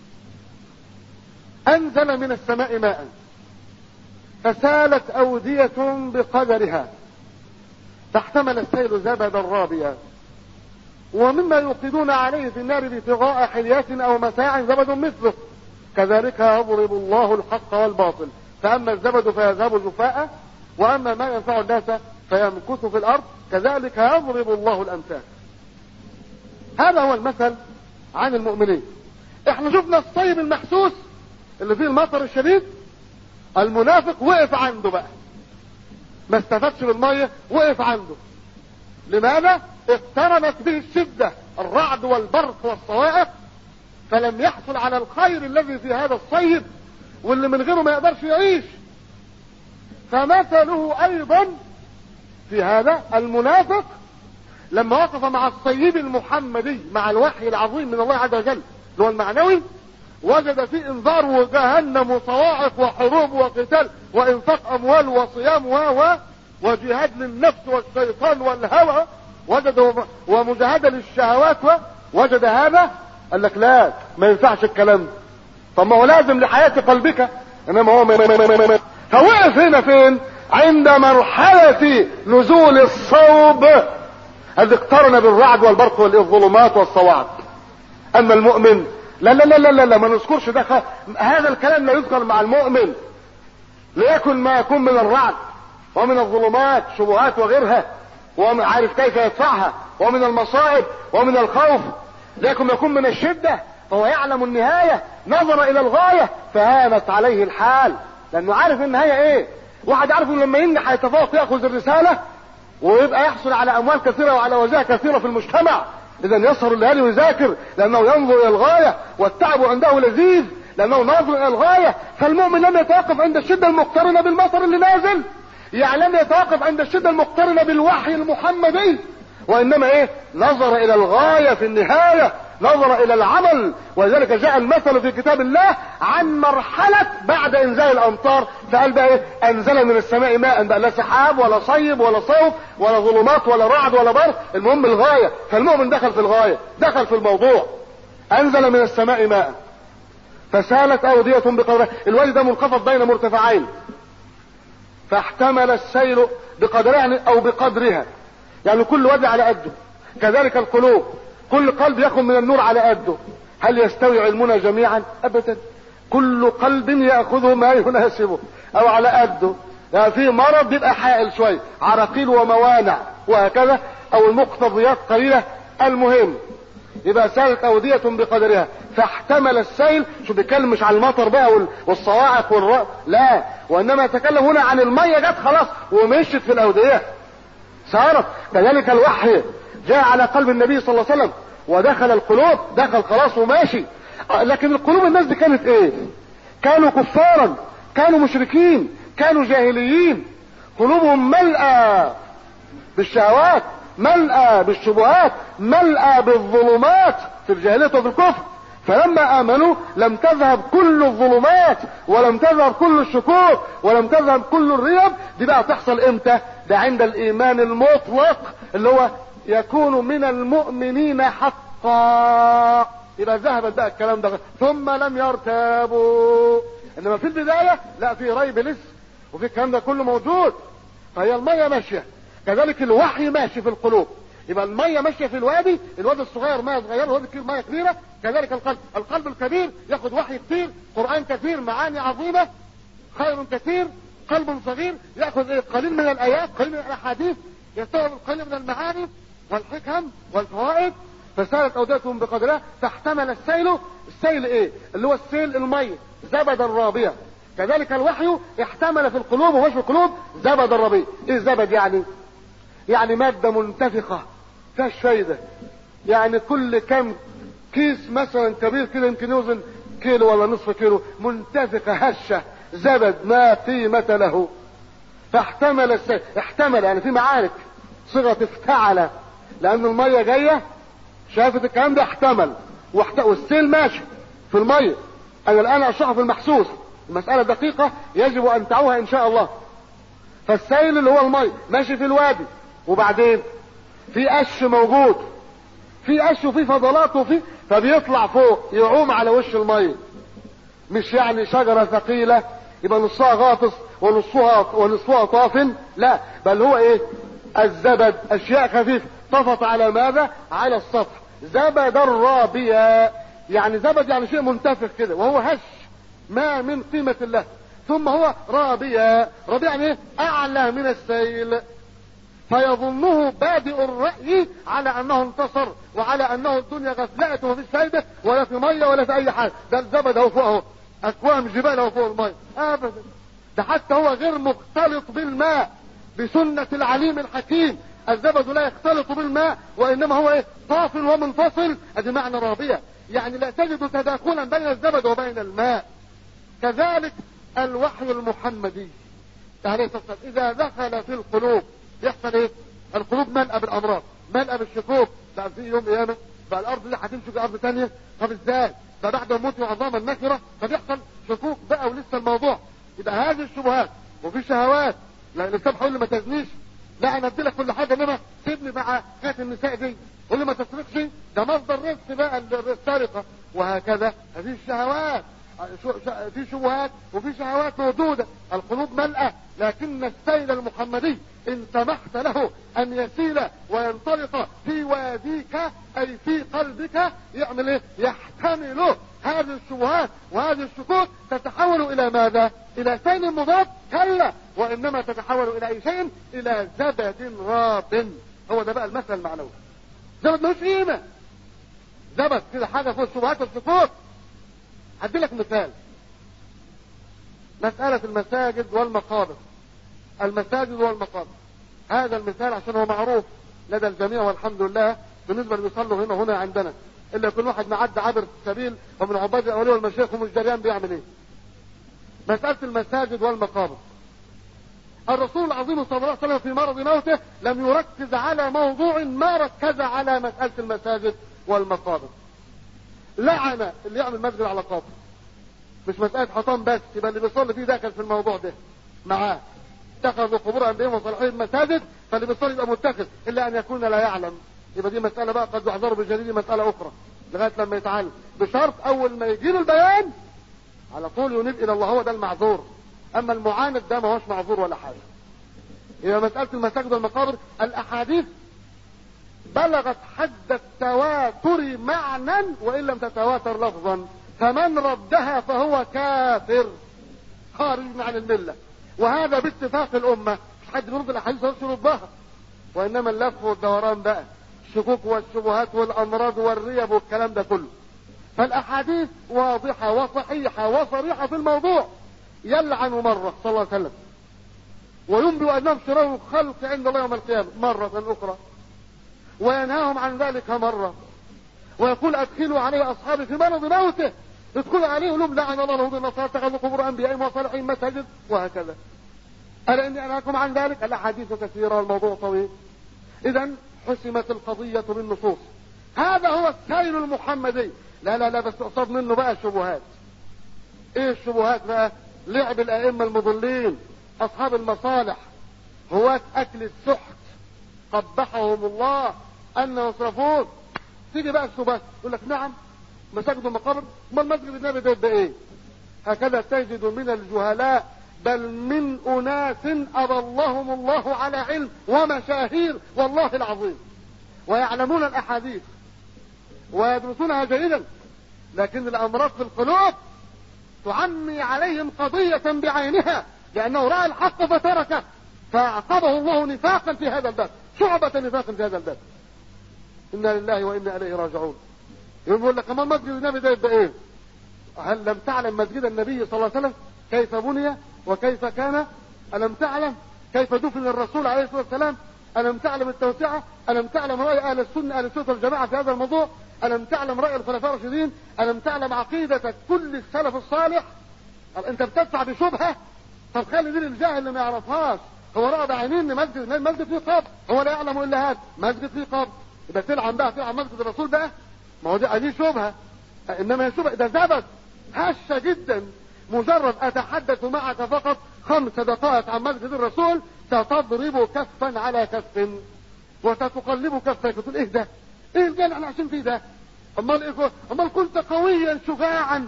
أنزل من السماء ماء فسالت أودية بقدرها فاحتمل السيل زبدا رابيا ومما يوقدون عليه في النار ابتغاء حليات أو متاع زبد مثله كذلك يضرب الله الحق والباطل فأما الزبد فيذهب جفاء وأما ما ينفع الناس فيمكث في الأرض كذلك يضرب الله الأمثال هذا هو المثل عن المؤمنين احنا شفنا الصيب المحسوس اللي فيه المطر الشديد المنافق وقف عنده بقى ما استفادش بالميه وقف عنده لماذا اقترنت به الشدة الرعد والبرق والصواعق فلم يحصل على الخير الذي في هذا الصيد واللي من غيره ما يقدرش يعيش فمثله ايضا في هذا المنافق لما وقف مع الصيد المحمدي مع الوحي العظيم من الله عز وجل اللي هو المعنوي وجد في انذار وجهنم وصواعق وحروب وقتال وانفاق اموال وصيام و وجهاد للنفس والشيطان والهوى وجد ومجاهده للشهوات وجد هذا قال لك لا ما ينفعش الكلام طب ما هو لازم لحياة قلبك انما هو فوقف هنا فين عند مرحلة نزول الصوب الذي اقترن بالرعد والبرق والظلمات والصواعق اما المؤمن لا لا لا لا لا ما نذكرش ده خ... هذا الكلام لا يذكر مع المؤمن ليكن ما يكون من الرعد ومن الظلمات شبهات وغيرها وعارف كيف يدفعها ومن المصائب ومن الخوف لكن يكون من الشدة فهو يعلم النهاية نظر الى الغاية فهانت عليه الحال لانه عارف النهاية ايه واحد عارف انه لما ينجح يتفوق ياخذ الرسالة ويبقى يحصل على اموال كثيرة وعلى وجاه كثيرة في المجتمع اذا يسهر الليالي ويذاكر لانه ينظر الى الغاية والتعب عنده لذيذ لانه ناظر الى الغاية فالمؤمن لم يتوقف عند الشدة المقترنة بالمطر اللي نازل يعني لم يتوقف عند الشدة المقترنة بالوحي المحمدي وانما ايه نظر الى الغاية في النهاية نظر الى العمل ولذلك جاء المثل في كتاب الله عن مرحلة بعد انزال الامطار فقال بقى ايه انزل من السماء ماء بقى لا سحاب ولا صيب ولا صوت ولا ظلمات ولا رعد ولا برق المهم الغاية فالمؤمن دخل في الغاية دخل في الموضوع انزل من السماء ماء فسالت اودية بقدرها الوادي ده منخفض بين مرتفعين فاحتمل السيل بقدرها او بقدرها يعني كل وادي على قده كذلك القلوب كل قلب ياخذ من النور على قده هل يستوي علمنا جميعا ابدا كل قلب ياخذه ما يناسبه او على قده يعني في مرض بيبقى حائل شويه عراقيل وموانع وهكذا او المقتضيات قليله المهم يبقى سالت اودية بقدرها فاحتمل السيل شو بيتكلم مش عن المطر بقى والصواعق والرأ لا وانما يتكلم هنا عن المية جت خلاص ومشت في الاودية صارت كذلك الوحي جاء على قلب النبي صلى الله عليه وسلم ودخل القلوب دخل خلاص وماشي لكن القلوب الناس دي كانت ايه كانوا كفارا كانوا مشركين كانوا جاهليين قلوبهم ملأى بالشهوات ملأى بالشبهات ملأى بالظلمات في الجاهلية وفي الكفر فلما امنوا لم تذهب كل الظلمات ولم تذهب كل الشكوك ولم تذهب كل الريب دي بقى تحصل امتى ده عند الايمان المطلق اللي هو يكون من المؤمنين حقا يبقى ذهبت بقى الكلام ده ثم لم يرتابوا انما في البداية لا في ريب لسه وفي الكلام ده كله موجود فهي المية ماشية كذلك الوحي ماشي في القلوب يبقى المية ماشية في الوادي الوادي الصغير مية صغيرة الوادي الكبير مية كبيرة كذلك القلب القلب الكبير ياخد وحي كتير قرآن كثير معاني عظيمة خير كثير قلب صغير ياخذ ايه قليل من الايات قليل من الاحاديث يستوعب القليل من المعاني والحكم والفوائد فسالت اوديتهم بقدرها فاحتمل السيل السيل ايه اللي هو السيل المية زبد الرابية كذلك الوحي احتمل في القلوب ومش في القلوب زبد الربيع ايه الزبد يعني يعني مادة منتفخة فيهاش فايدة يعني كل كم كيس مثلا كبير كده يمكن يوزن كيلو ولا نصف كيلو منتفخة هشة زبد ما قيمة له فاحتمل السيل احتمل يعني في معارك صيغة افتعل لان المية جاية شافت الكلام ده احتمل واحت... والسيل ماشي في المية انا الان اشرحه في المحسوس المسألة دقيقة يجب ان تعوها ان شاء الله فالسيل اللي هو المية ماشي في الوادي وبعدين في قش موجود في قش وفي فضلات وفي فبيطلع فوق يعوم على وش المية مش يعني شجرة ثقيلة يبقى نصها غاطس ونصها ونصفها طاف لا بل هو ايه الزبد اشياء خفيفة طفت على ماذا على السطح زبد الرابية يعني زبد يعني شيء منتفخ كده وهو هش ما من قيمة الله ثم هو رابية رابية يعني ايه اعلى من السيل فيظنه بادئ الرأي على انه انتصر وعلى انه الدنيا غفلات ومفيش فايدة ولا في مية ولا في اي حاجة ده الزبد اهو فوق اهو اكوام جبال اهو فوق المية ابدا ده حتى هو غير مختلط بالماء بسنة العليم الحكيم الزبد لا يختلط بالماء وانما هو ايه طاف ومنفصل ادي معنى رابية يعني لا تجد تداخلا بين الزبد وبين الماء كذلك الوحي المحمدي عليه الصلاة والسلام اذا دخل في القلوب يحصل ايه القلوب ملأة بالامراض ملأة بالشكوك بقى في يوم قيامة بقى الارض دي هتمشي في ارض تانية طب ازاي ده بعد موت عظام النكرة فبيحصل شكوك بقى ولسه الموضوع يبقى هذه الشبهات وفي شهوات لا الانسان هيقول لي ما تزنيش لا انا ادي لك كل حاجه انما سيبني مع حكايه النساء دي قول لي ما تسرقش ده مصدر رزق بقى السرقه وهكذا هذه الشهوات في شبهات وفي شهوات موجودة القلوب ملأة لكن السيل المحمدي ان سمحت له ان يسيل وينطلق في واديك اي في قلبك يعمل ايه يحتمل هذه الشبهات وهذه الشكوك تتحول الى ماذا الى سيل مضاد كلا وانما تتحول الى اي شيء الى زبد راب هو ده بقى المثل المعنوي زبد ملوش قيمه زبد كده حاجه فوق الشبهات والشكوك هدي لك مثال مسألة المساجد والمقابر المساجد والمقابر هذا المثال عشان هو معروف لدى الجميع والحمد لله بالنسبة اللي بيصلوا هنا هنا عندنا إلا يكون واحد معدي عبر السبيل ومن عباد الأولياء والمشايخ ومش دريان بيعمل إيه مسألة المساجد والمقابر الرسول العظيم صلى الله عليه وسلم في مرض موته لم يركز على موضوع ما ركز على مسألة المساجد والمقابر لعن اللي يعمل مسجد على قبر مش مسألة حطام بس يبقى اللي بيصلي فيه داخل في الموضوع ده معاه اتخذوا قبور انبيائهم وصالحين مساجد فاللي بيصلي يبقى متخذ الا ان يكون لا يعلم يبقى دي مسألة بقى قد يحذروا بالجديد مسألة اخرى لغاية لما يتعلم بشرط اول ما يجي له البيان على طول ينيب الى الله هو ده المعذور اما المعاند ده ما هوش معذور ولا حاجة يبقى مسألة المساجد والمقابر الاحاديث بلغت حد التواتر معنى وان لم تتواتر لفظا فمن ردها فهو كافر خارج عن الملة وهذا باتفاق الامة مش حد بيرد الاحاديث ولا يردها وانما اللف والدوران بقى الشكوك والشبهات والامراض والريب والكلام ده كله فالاحاديث واضحة وصحيحة وصريحة في الموضوع يلعن مرة صلى الله عليه وسلم وينبئ انهم شرار الخلق عند الله يوم القيامة مرة اخرى وينهاهم عن ذلك مرة ويقول ادخلوا عليه اصحابي في مرض موته ادخلوا عليه لهم لعن الله اليهود والنصارى اتخذوا قبور انبيائهم وصالحين مساجد وهكذا الا اني انهاكم عن ذلك الاحاديث كثيره والموضوع طويل اذا حسمت القضيه بالنصوص هذا هو السيل المحمدي لا لا لا بس اقصد منه بقى الشبهات ايه الشبهات بقى لعب الائمه المضلين اصحاب المصالح هواة اكل السحت قبحهم الله ان يصرفون تيجي بقى الشبهات يقول لك نعم مساجد المقابر ما المسجد النبي ده يبقى ايه هكذا تجد من الجهلاء بل من اناس اضلهم الله على علم ومشاهير والله العظيم ويعلمون الاحاديث ويدرسونها جيدا لكن الامراض في القلوب تعمي عليهم قضية بعينها لانه رأى الحق فتركه فاعقبه الله نفاقا في هذا الباب شعبة نفاقا في هذا الباب انا لله وانا اليه راجعون يقول لك كمان مسجد النبي ده يبقى ايه هل لم تعلم مسجد النبي صلى الله عليه وسلم كيف بني وكيف كان ألم تعلم كيف دفن الرسول عليه الصلاة والسلام ألم تعلم التوسعة ألم تعلم رأي أهل السنة أهل السنة والجماعة في هذا الموضوع ألم تعلم رأي الخلفاء الراشدين ألم تعلم عقيدة كل السلف الصالح أنت بتدفع بشبهة طب خلي دي الجاهل اللي ما يعرفهاش هو رأى بعينين ان مسجد مسجد فيه قبر هو لا يعلم الا هذا مسجد فيه قبر يبقى تلعن بقى تلعن مسجد الرسول بقى ما هو دي دي شبهه انما هي شبهه ده زبد هشه جدا مجرد اتحدث معك فقط خمس دقائق عن مسجد الرسول ستضرب كفا على كف وستقلب كفك تقول ايه ده ايه اللي احنا عايشين فيه ده امال ايه امال كنت قويا شجاعا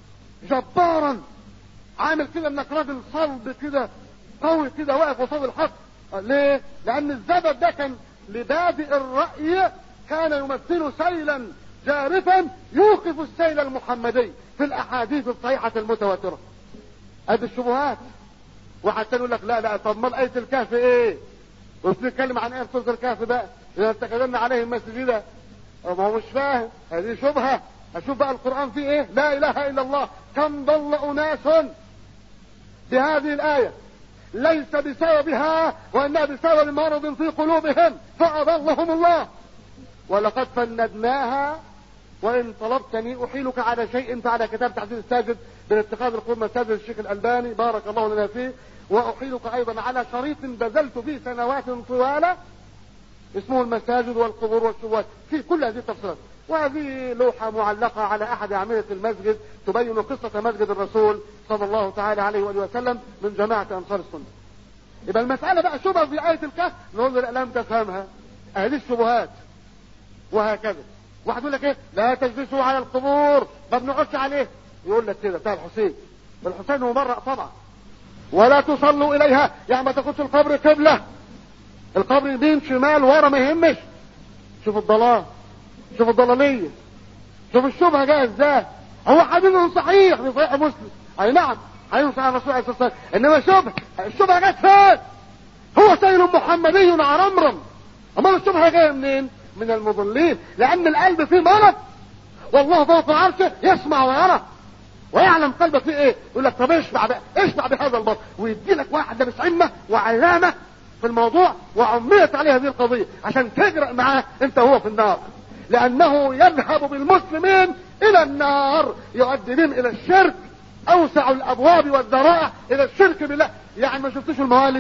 جبارا عامل كده انك راجل صلب كده قوي كده واقف قصاد الحق ليه لان الزبد ده كان لبادئ الرأي كان يمثل سيلا جارفا يوقف السيل المحمدي في الاحاديث الصحيحة المتواترة ادي الشبهات وحتى يقول لك لا لا طب ما آية الكهف ايه وبنتكلم عن ايه سورة الكهف بقى اذا اتخذنا عليهم مسجدا ما هو مش فاهم هذه شبهة اشوف بقى القرآن فيه ايه لا اله الا الله كم ضل اناس بهذه الايه ليس بسببها وانها بسبب مرض في قلوبهم فاضلهم الله ولقد فندناها وان طلبتني احيلك على شيء فعلى كتاب تحديد الساجد بالاتخاذ القرون مساجد الشيخ الالباني بارك الله لنا فيه واحيلك ايضا على شريط بذلت فيه سنوات طوالة اسمه المساجد والقبور والشبهات في كل هذه التفصيلات وهذه لوحة معلقة على أحد أعمدة المسجد تبين قصة مسجد الرسول صلى الله تعالى عليه وآله وسلم من جماعة أنصار السنة. يبقى المسألة بقى شبه في آية الكهف نقول له لا لم تفهمها. هذه الشبهات وهكذا. واحد يقول لك إيه؟ لا تجلسوا على القبور ما بنقعدش عليه. يقول لك كده بتاع الحسين. الحسين هو مرة طبعا. ولا تصلوا إليها يعني ما تاخدش القبر قبلة. القبر يمين شمال ورا ما يهمش. شوف الضلال. شوف الضلالية شوف الشبهة جاية ازاي هو حديث صحيح في صحيح مسلم اي نعم حديث صحيح الرسول عليه الصلاة والسلام انما شبهة الشبهة جت فين هو سيل محمدي عرمرم امال الشبهة جاية منين من المضلين لان القلب فيه مرض والله فوق عرشه يسمع ويرى ويعلم قلبك فيه ايه يقول لك طب اشبع بقى اشبع بهذا البطن ويدي لك واحد لابس عمه وعلامه في الموضوع وعميت عليه هذه القضيه عشان تجرأ معاه انت وهو في النار لانه يذهب بالمسلمين الى النار يؤدي بهم الى الشرك اوسع الابواب والذرائع الى الشرك بالله يعني ما شفتوش الموالد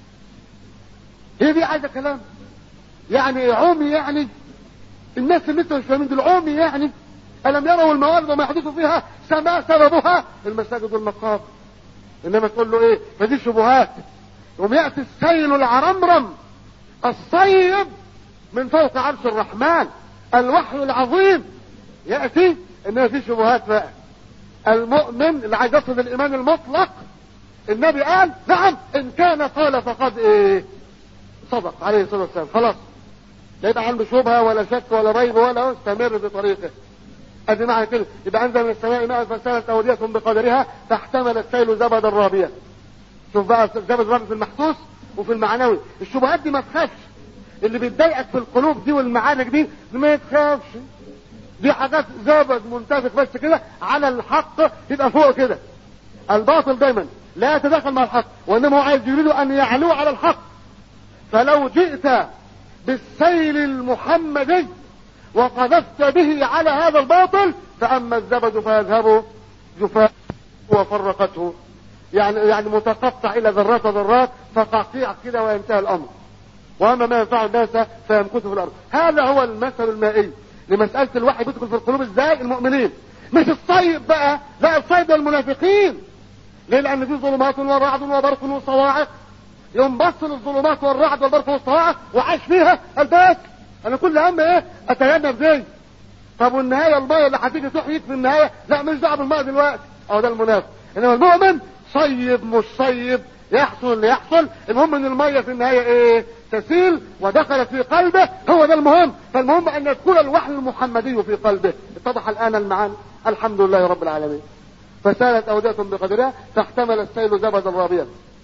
هي دي عايزه كلام يعني عمي يعني الناس اللي انتوا مش فاهمين دول عمي يعني الم يروا الموالد وما يحدث فيها سما سببها المساجد والمقابر انما تقول له ايه فدي شبهات يوم ياتي السيل العرمرم الصيب من فوق عرش الرحمن الوحي العظيم يأتي انها في شبهات بقى المؤمن اللي عايز يصل الايمان المطلق النبي قال نعم ان كان قال فقد ايه صدق عليه الصلاه والسلام خلاص لا يبقى عنده شبهه ولا شك ولا ريب ولا استمر بطريقه ادي معنى كده يبقى انزل من السماء ماء فسالت اوديه بقدرها فاحتمل السيل زبد الرابيه شوف بقى زبد الرابيه في المحسوس وفي المعنوي الشبهات دي ما تخافش اللي بتضايقك في القلوب دي والمعارك دي ما تخافش دي حاجات زبد منتفخ بس كده على الحق يبقى فوق كده الباطل دايما لا يتدخل مع الحق وانما هو عايز يريد ان يعلو على الحق فلو جئت بالسيل المحمدي وقذفت به على هذا الباطل فأما الزبد فيذهب جفاء وفرقته يعني يعني متقطع إلى ذرات ذرات فقطيع كده وينتهي الأمر وأما ما ينفع الناس فيمكث في الأرض هذا هو المثل المائي لمسألة الوحي بيدخل في القلوب ازاي المؤمنين مش الصيب بقى لا الصيب المنافقين ليه لأن في ظلمات ورعد وبرق وصواعق يوم بص للظلمات والرعد والبرق والصواعق وعاش فيها الباك انا كل هم ايه اتجنب دي طب والنهايه الميه اللي هتيجي تحييك في النهايه لا مش دعوه بالميه دلوقتي اهو ده المنافق انما المؤمن صيب مش صيب يحصل اللي يحصل المهم ان الميه في النهايه ايه تسيل ودخلت في قلبه هو ده المهم فالمهم ان يكون الوحي المحمدي في قلبه اتضح الان المعاني الحمد لله رب العالمين فسالت اوديه بقدرها فاحتمل السيل زبدا رابيا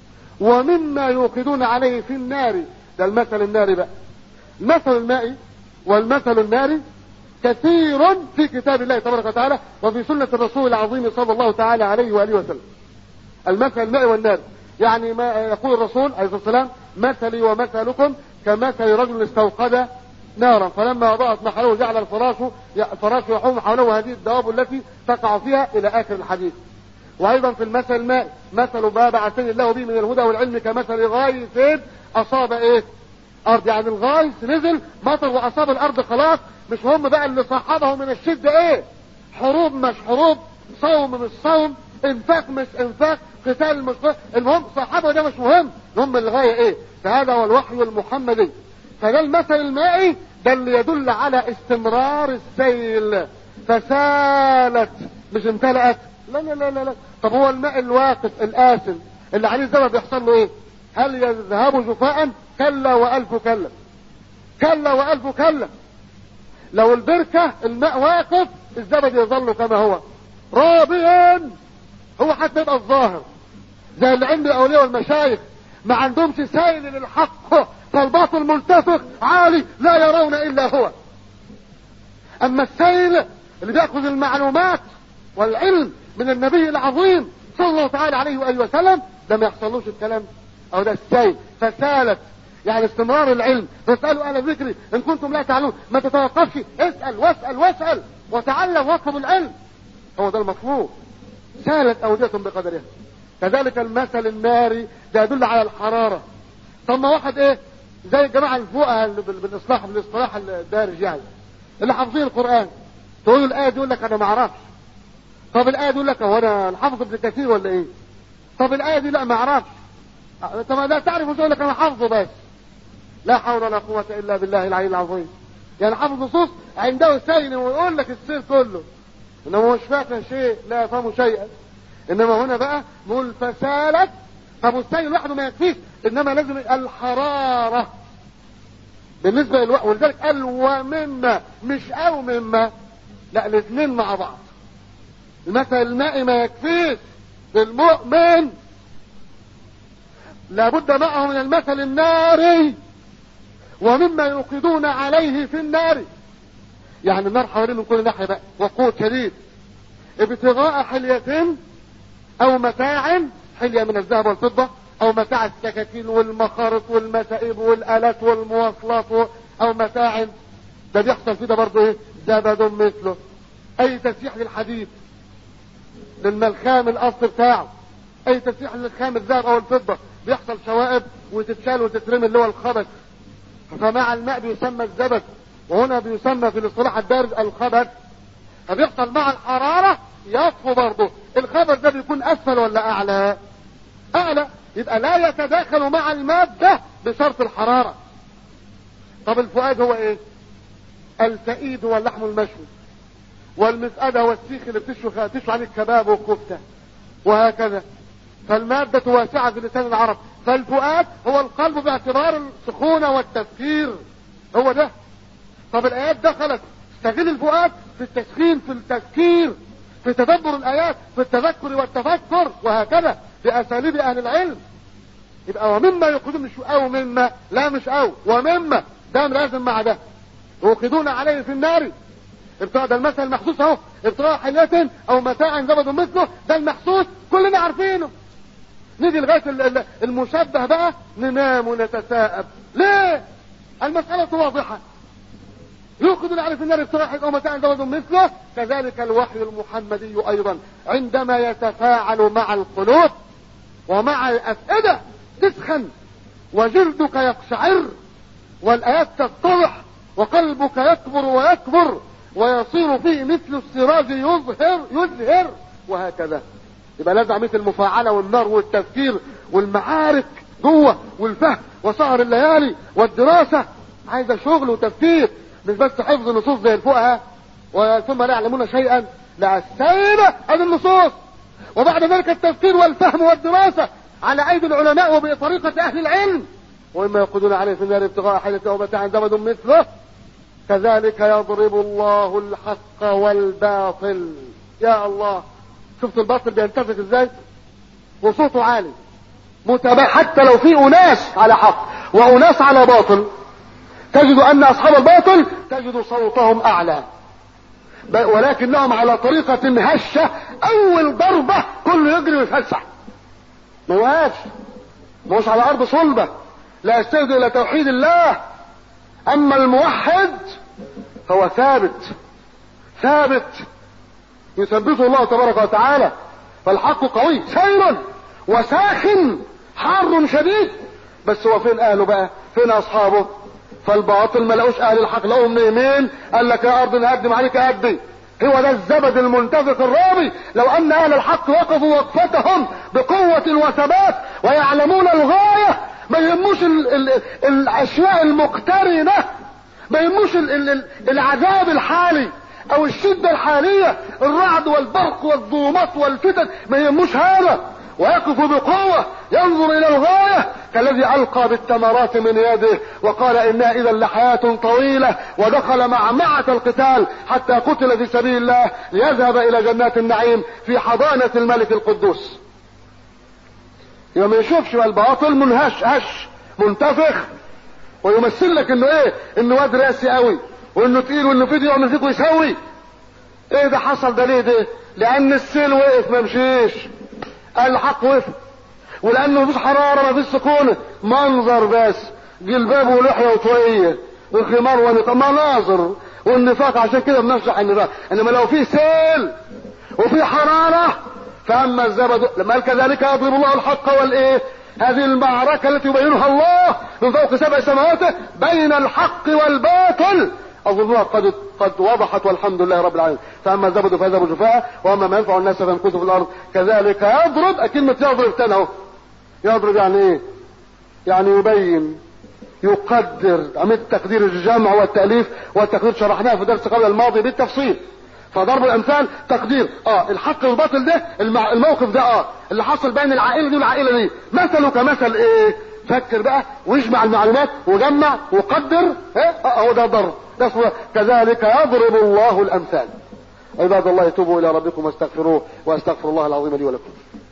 ومما يوقدون عليه في النار ده المثل الناري بقى المثل المائي والمثل الناري كثير في كتاب الله تبارك وتعالى وفي سنة الرسول العظيم صلى الله تعالى عليه وآله وسلم المثل المائي والنار يعني ما يقول الرسول عليه الصلاة والسلام مثلي ومثلكم كمثل رجل استوقد نارا فلما أضاءت محله جعل الفراش الفراش يحوم حوله هذه الدواب التي تقع فيها إلى آخر الحديث وأيضا في المثل الماء مثل ما بعثني الله به من الهدى والعلم كمثل غايث أصاب إيه أرض يعني الغايث نزل مطر وأصاب الأرض خلاص مش هم بقى اللي صحبه من الشدة إيه حروب مش حروب صوم مش صوم انفاق مش انفاق قتال مش قتال المهم صحابه ده مش مهم المهم الغاية ايه فهذا هو الوحي المحمدي فده المثل المائي ده اللي يدل على استمرار السيل فسالت مش امتلأت لا لا لا لا, لا. طب هو الماء الواقف الآسن اللي عليه الزمن بيحصل له ايه هل يذهب جفاء كلا وألف كلا كلا وألف كلا لو البركة الماء واقف الزبد يظل كما هو رابيا هو حتى يبقى الظاهر زي اللي عند الاولياء والمشايخ ما عندهمش سائل للحق فالباطل منتفخ عالي لا يرون الا هو اما السيل اللي بياخذ المعلومات والعلم من النبي العظيم صلى الله تعالى عليه واله وسلم ده ما يحصلوش الكلام او ده السيل فسالت يعني استمرار العلم فاسالوا اهل ذكري ان كنتم لا تعلمون ما تتوقفش اسال واسال واسال وتعلم واطلب العلم هو ده المطلوب سالت اودية بقدرها كذلك المثل الناري ده يدل على الحرارة طب ما واحد ايه زي الجماعة الفوقها بالاصلاح بالاصطلاح الدارج يعني اللي حافظين القرآن تقول له الآية دي يقول لك انا ما اعرفش طب الآية دي يقول لك هو انا الحافظ ابن كثير ولا ايه طب الآية دي لا ما اعرفش طب لا تعرف يقول لك انا حافظه بس لا حول ولا قوة الا بالله العلي العظيم يعني حافظ نصوص عنده سيل ويقول لك السير كله انما مش فاكر شيء لا يفهم شيئا انما هنا بقى نقول فسالت طب السيل لوحده ما يكفيش انما لازم الحرارة بالنسبة للوقت ولذلك قال ومما مش او مما لا الاثنين مع بعض المثل المائي ما يكفيش للمؤمن لابد معه من المثل الناري ومما يوقدون عليه في النار يعني النار حوالين من كل ناحية بقى وقود شديد ابتغاء حلية او متاع حلية من الذهب والفضة او متاع السكاكين والمخارط والمسائب والالات والمواصلات او متاع ده بيحصل فيه ده برضه ايه زبد مثله اي تسيح للحديد للملخام الاصل بتاعه اي تسيح للخام الذهب او الفضة بيحصل شوائب وتتشال وتترمي اللي هو الخبث فمع الماء بيسمى الزبد وهنا بيسمى في الاصطلاح الدارج الخبث فبيحصل مع الحرارة يطفو برضه الخبث ده بيكون اسفل ولا اعلى اعلى يبقى لا يتداخل مع المادة بشرط الحرارة طب الفؤاد هو ايه الفئيد هو اللحم المشوي والمسأدة هو السيخ اللي بتشوي تشوي عليه الكباب والكفتة وهكذا فالمادة واسعة في لسان العرب فالفؤاد هو القلب باعتبار السخونة والتفكير هو ده طب الآيات دخلت استغل الفؤاد في التسخين في التفكير في تدبر الآيات في التذكر والتفكر وهكذا بأساليب أهل العلم يبقى ومما يقودون مش أو مما لا مش أو ومما ده لازم مع ده يوقدون عليه في النار ابتغاء ده المثل المحسوس اهو ابتغاء حلية او متاع زبد مثله ده المحسوس كلنا عارفينه نيجي لغاية المشبه بقى ننام ونتساءب ليه المسألة واضحة يوقدون عليه في النار ابتغاء او متاع زوج مثله كذلك الوحي المحمدي ايضا عندما يتفاعل مع القلوب ومع الافئده تسخن وجلدك يقشعر والايات تتضح وقلبك يكبر ويكبر ويصير فيه مثل السراج يظهر يزهر وهكذا يبقى لازم عمليه المفاعله والنار والتفكير والمعارك جوه والفهم وسهر الليالي والدراسه عايزه شغل وتفكير مش بس حفظ النصوص زي الفقهاء ثم لا يعلمون شيئا لا السيدة هذه النصوص وبعد ذلك التفكير والفهم والدراسة على أيدي العلماء وبطريقة أهل العلم وإما يقودون عليه في النار ابتغاء حيث أو متاع زمد مثله كذلك يضرب الله الحق والباطل يا الله شفت الباطل بينتفخ ازاي وصوته عالي متابع حتى لو في اناس على حق واناس على باطل تجد ان اصحاب الباطل تجد صوتهم اعلى ولكنهم على طريقة هشة اول ضربة كله يجري ويفسح ما يوقفش مش على ارض صلبة لا يستند الى توحيد الله اما الموحد هو ثابت ثابت يثبته الله تبارك وتعالى فالحق قوي سير وساخن حار شديد بس هو فين اهله بقى فين اصحابه فالباطل ما لقوش اهل الحق لقوهم مين قال لك يا ارض نهدم عليك ادي هو ده الزبد المنتفق الرامي لو ان اهل الحق وقفوا وقفتهم بقوة وثبات ويعلمون الغاية ما يهموش ال ال الاشياء المقترنة ما يهموش ال ال العذاب الحالي او الشدة الحالية الرعد والبرق والظلمات والفتن ما يهموش هذا ويقف بقوة ينظر الى الغاية كالذي القى بالتمرات من يده وقال انها اذا لحياة طويلة ودخل مع معة القتال حتى قتل في سبيل الله ليذهب الى جنات النعيم في حضانة الملك القدوس يوم يشوفش الباطل منهش هش منتفخ ويمثل لك انه ايه انه واد راسي قوي وانه تقيل وانه فيديو يعمل فيك ويسوي ايه ده حصل ده ليه ده لان السيل وقف ما مشيش الحق وقف ولانه مفيش حراره مفيش سكونه منظر بس جلباب ولحيه وطويه وخمار ونقاب مناظر والنفاق عشان كده بنشرح النفاق انما لو في سيل وفي حراره فاما الزبد لما قال كذلك يضرب الله الحق والايه هذه المعركة التي يبينها الله من فوق سبع سماوات بين الحق والباطل أظنها قد قد وضحت والحمد لله رب العالمين فأما الزبد فيذهب جفاء وأما ما ينفع الناس فيمكث في الأرض كذلك يضرب كلمة يضرب تاني اهو يضرب يعني إيه؟ يعني يبين يقدر عملية تقدير الجمع والتأليف والتقدير شرحناها في درس قبل الماضي بالتفصيل فضرب الامثال تقدير اه الحق والباطل ده المع... الموقف ده اه اللي حصل بين العائله دي والعائله دي مثله كمثل ايه فكر بقى واجمع المعلومات وجمع وقدر ايه اه هو ده ضرب ده اسمه كذلك يضرب الله الامثال عباد الله توبوا الى ربكم واستغفروه واستغفر الله العظيم لي ولكم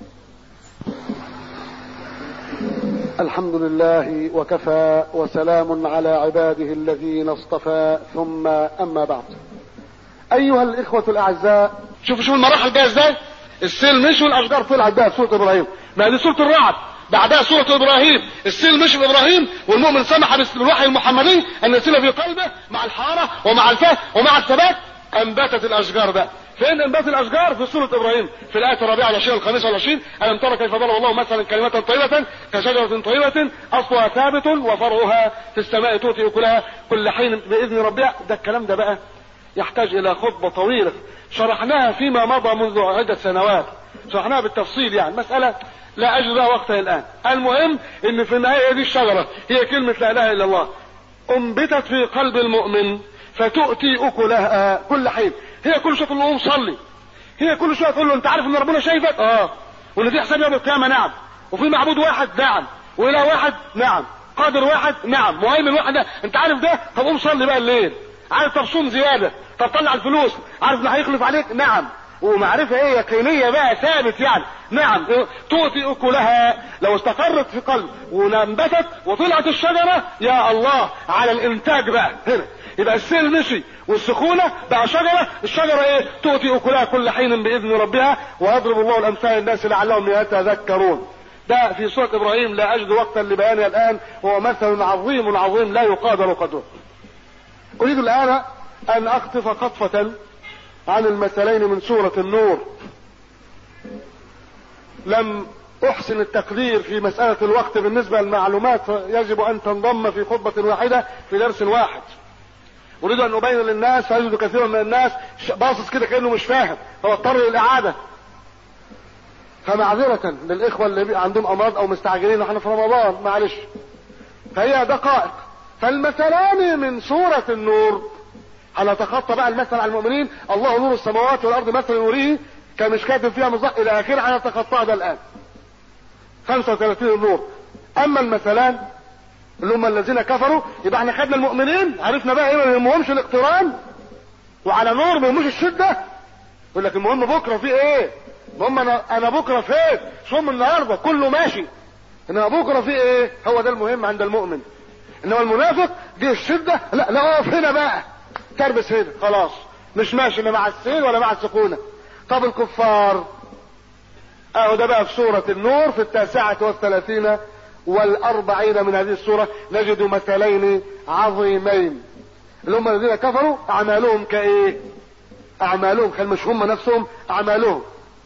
الحمد لله وكفى وسلام على عباده الذين اصطفى ثم اما بعد ايها الاخوة الاعزاء شوفوا شوفوا المراحل جايه ازاي السيل مشي والاشجار طلعت بقى سورة ابراهيم ما دي سورة الرعد بعدها سورة ابراهيم السيل مشي بابراهيم والمؤمن سمح بالوحي المحمدي ان يسيل في قلبه مع الحارة ومع الفهم ومع الثبات انبتت الاشجار بقى فين انبات الاشجار في سوره ابراهيم في الايه الرابعه والعشرين الخامسه والعشرين الم ترى كيف ضرب الله مثلا كلمه طيبه كشجره طيبه اصلها ثابت وفرعها في السماء تؤتي اكلها كل حين باذن ربها ده الكلام ده بقى يحتاج الى خطبه طويله شرحناها فيما مضى منذ عده سنوات شرحناها بالتفصيل يعني مساله لا اجد لها وقتها الان المهم ان في النهايه دي الشجره هي كلمه لا اله الا الله انبتت في قلب المؤمن فتؤتي اكلها كل حين هي كل شويه تقول له قوم صلي هي كل شويه تقول له انت عارف ان ربنا شايفك اه وان في حساب يوم القيامه نعم وفي معبود واحد نعم واله واحد نعم قادر واحد نعم مهيمن واحد نعم. انت عارف ده طب قوم صلي بقى الليل عارف طب صوم زياده طب طلع الفلوس عارف انه هيخلف عليك نعم ومعرفة ايه يقينية بقى ثابت يعني نعم تؤتي اكلها لو استقرت في قلب ونبتت وطلعت الشجرة يا الله على الانتاج بقى هنا يبقى السيل مشي والسخونة بقى شجرة الشجرة ايه تؤتي اكلها كل حين باذن ربها ويضرب الله الامثال للناس لعلهم يتذكرون ده في سورة ابراهيم لا اجد وقتا لبيانها الان هو مثل عظيم عظيم لا يقادر قدره اريد الان ان اقطف قطفة عن المثلين من سورة النور لم احسن التقدير في مسألة الوقت بالنسبة للمعلومات يجب ان تنضم في خطبة واحدة في درس واحد اريد ان ابين للناس فيجد كثير من الناس باصص كده كانه مش فاهم فاضطر للاعاده فمعذرة للاخوة اللي عندهم امراض او مستعجلين واحنا في رمضان معلش فهي دقائق فالمثلان من سورة النور هنتخطى بقى المثل على المؤمنين الله نور السماوات والارض مثل نوره كمشكاة فيها مصدق الى اخره هنتخطاها ده الان 35 النور اما المثلان اللي هم الذين كفروا يبقى احنا خدنا المؤمنين عرفنا بقى ايه ما يهمهمش الاقتران وعلى نور ما يهموش الشده يقول لك المهم بكره في ايه المهم انا انا بكره فين صوم النهارده كله ماشي انما بكره في ايه هو ده المهم عند المؤمن انما المنافق دي الشده لا لا اقف هنا بقى تربس هنا خلاص مش ماشي لا مع السيل ولا مع السكونه طب الكفار اهو ده بقى في سورة النور في التاسعة والثلاثين والاربعين من هذه السورة نجد مثلين عظيمين اللي هم الذين كفروا اعمالهم كايه اعمالهم كان مش هم نفسهم اعمالهم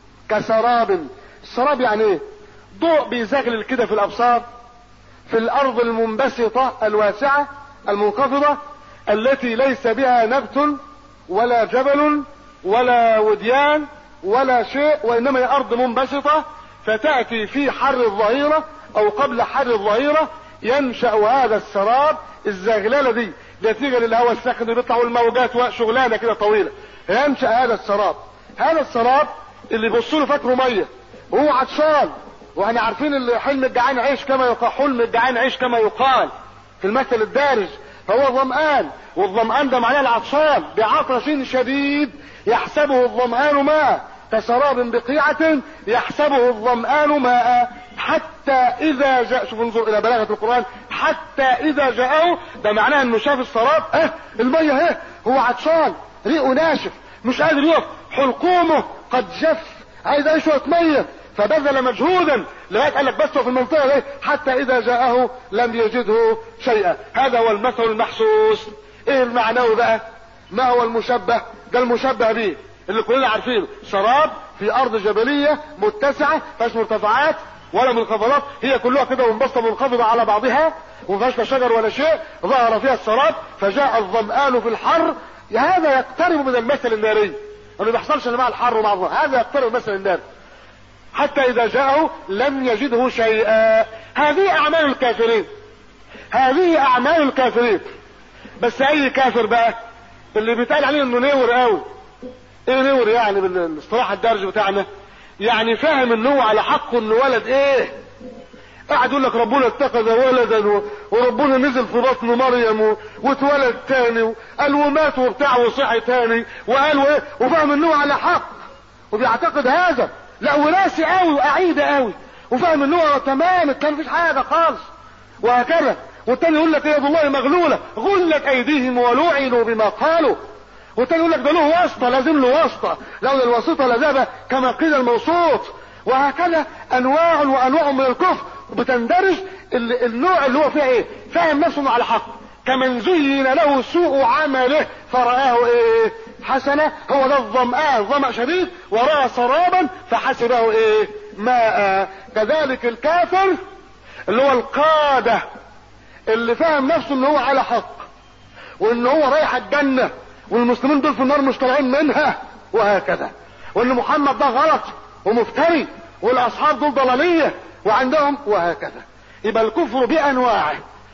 كسراب السراب يعني ايه ضوء بيزغلل كده في الابصار في الارض المنبسطة الواسعة المنخفضة التي ليس بها نبت ولا جبل ولا وديان ولا شيء وانما هي ارض منبسطة فتأتي في حر الظهيرة او قبل حر الظهيرة ينشأ هذا السراب الزغلالة دي نتيجة للهواء الساخن اللي بيطلع والموجات وشغلانة كده طويلة ينشأ هذا السراب هذا السراب اللي يبص له فاكره مية وهو عطشان واحنا عارفين اللي حلم الجعان عيش كما يقال حلم الجعان عيش كما يقال في المثل الدارج فهو ظمآن والظمآن ده معناه العطشان بعطش شديد يحسبه الظمآن ماء كسراب بقيعة يحسبه الظمآن ماء حتى إذا جاء شوف انظر إلى بلاغة القرآن حتى إذا جاءه ده معناه إنه شاف السراب اه المية اهي هو عطشان ريقه ناشف مش قادر يقف حلقومه قد جف عايز اي شوية مية فبذل مجهودا لغايه قال لك بس في المنطقه دي حتى اذا جاءه لم يجده شيئا هذا هو المثل المحسوس ايه المعنوي بقى ما هو المشبه ده المشبه به اللي كلنا عارفينه شراب في ارض جبليه متسعه فيهاش مرتفعات ولا منخفضات هي كلها كده منبسطه منخفضه على بعضها وما فيهاش لا شجر ولا شيء ظهر فيها السراب فجاء الظمآن في الحر هذا يقترب من المثل الناري ما بيحصلش الا مع الحر ومع الظهر هذا يقترب من المثل الناري حتى اذا جاءه لم يجده شيئا هذه اعمال الكافرين هذه اعمال الكافرين بس اي كافر بقى اللي بيتقال عليه انه نور قوي ايه نور يعني بالاصطلاح الدارج بتاعنا يعني فاهم ان هو على حقه انه ولد ايه قاعد يقول لك ربنا اتخذ ولدا وربنا نزل في بطن مريم واتولد تاني وقال ومات وبتاع وصحي تاني وقال ايه وفاهم ان هو على حق وبيعتقد هذا لا وناسي قوي واعيد قوي وفاهم ان هو تمام كان مفيش حاجه خالص وهكذا والتاني يقول لك يد الله مغلوله غلت ايديهم ولعنوا بما قالوا والتاني يقول لك ده له واسطه لازم له واسطه لولا الواسطه لذهب كما قيل الموسوط وهكذا انواع وانواع من الكفر بتندرج النوع اللي هو فيه ايه فاهم نفسه انه على حق كمن زين له سوء عمله فرآه ايه حسنة هو ده الظمآن ظمأ شديد ورأى سرابا فحسبه ايه ماء كذلك الكافر اللي هو القادة اللي فاهم نفسه ان هو على حق وان هو رايح الجنة والمسلمين دول في النار مش طالعين منها وهكذا وان محمد ده غلط ومفتري والاصحاب دول ضلالية وعندهم وهكذا يبقى الكفر بانواعه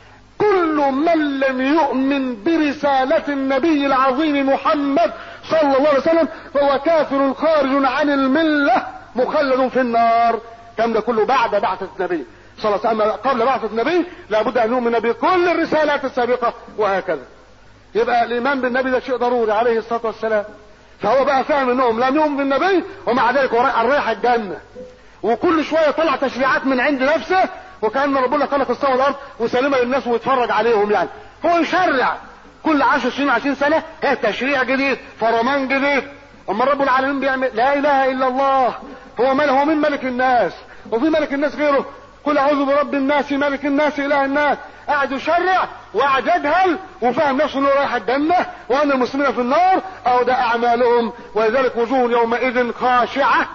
كل من لم يؤمن برسالة النبي العظيم محمد صلى الله عليه وسلم فهو كافر خارج عن الملة مخلد في النار كم ده كله بعد بعثة النبي صلى الله عليه وسلم قبل بعثة النبي لابد ان نؤمن بكل الرسالات السابقة وهكذا يبقى الايمان بالنبي ده شيء ضروري عليه الصلاة والسلام فهو بقى فاهم انهم لم يؤمن بالنبي ومع ذلك هو رايح الجنة وكل شوية طلع تشريعات من عند نفسه وكأن ربنا خلق السماء والارض وسلمها للناس ويتفرج عليهم يعني هو يشرع كل 10 سنين 20 سنة هي تشريع جديد فرمان جديد اما رب العالمين بيعمل لا اله الا الله هو من هو من ملك الناس وفي ملك الناس غيره قل اعوذ برب الناس ملك الناس اله الناس قاعد يشرع وقاعد يجهل وفاهم نفسه انه رايح الجنه وان المسلمين في النار او ده اعمالهم ولذلك وجوه يومئذ خاشعه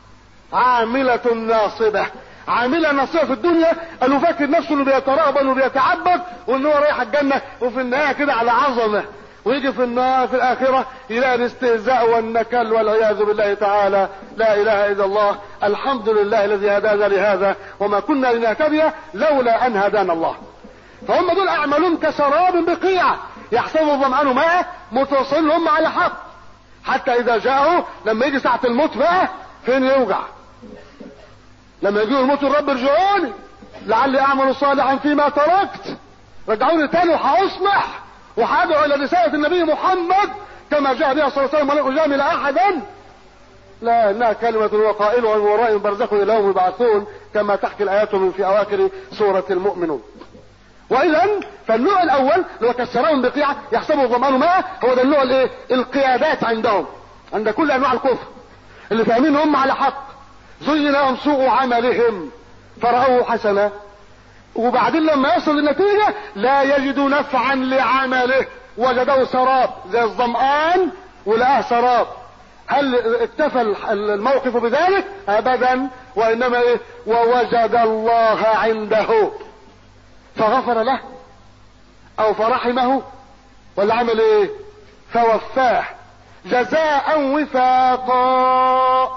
عاملة ناصبة عاملة ناصبة في الدنيا قالوا فاكر نفسه انه بيترهبن وبيتعبد وان هو رايح الجنة وفي النهاية كده على عظمة ويجي في النار في الآخرة يلاقي الاستهزاء والنكل والعياذ بالله تعالى لا إله إلا الله الحمد لله الذي هدانا لهذا وما كنا لنهتدي لولا أن هدانا الله فهم دول أعمالهم كسراب بقيع يحسبه الظمآن ماء متصل هم على حق حتى إذا جاءوا لما يجي ساعة الموت بقى فين يوجع لما يجي الموت الرب ارجعوني لعلي أعمل صالحا فيما تركت رجعوني تاني وهأصلح وحادوا الى رسالة النبي محمد كما جاء بها صلى الله عليه وسلم ولن اجامل احدا لا انها كلمة وقائلها من ورائهم برزخ الى يوم يبعثون كما تحكي الايات من في اواخر سورة المؤمنون واذا فالنوع الاول اللي هو كسرهم بقيعة يحسبه الضمان ماء هو ده النوع الايه القيادات عندهم عند كل انواع الكفر اللي فاهمين هم على حق زين لهم سوء عملهم فرأوه حسنا وبعدين لما يصل للنتيجة لا يجد نفعا لعمله وجده سراب زي الظمآن ولقاه سراب هل اكتفى الموقف بذلك ابدا وانما ايه ووجد الله عنده فغفر له او فرحمه ولا عمل ايه فوفاه جزاء وفاقا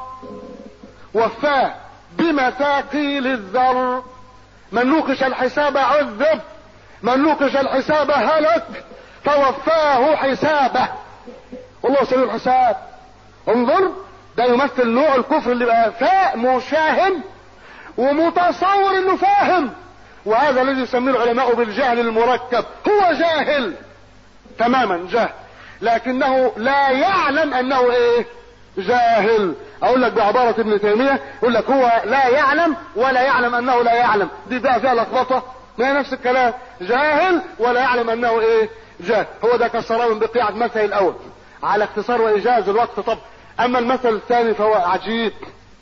وفاه بمثاقيل الذر من نوقش الحساب عذب من نوقش الحساب هلك فوفاه حسابه والله سريع الحساب انظر ده يمثل نوع الكفر اللي بقى فاء مشاهم ومتصور انه فاهم وهذا الذي يسميه العلماء بالجهل المركب هو جاهل تماما جاهل لكنه لا يعلم انه ايه جاهل اقول لك بعبارة ابن تيمية يقول لك هو لا يعلم ولا يعلم انه لا يعلم دي بقى فيها لخبطة ما هي نفس الكلام جاهل ولا يعلم انه ايه جاهل هو ده كسران بقيعة المثل الاول على اختصار وايجاز الوقت طب اما المثل الثاني فهو عجيب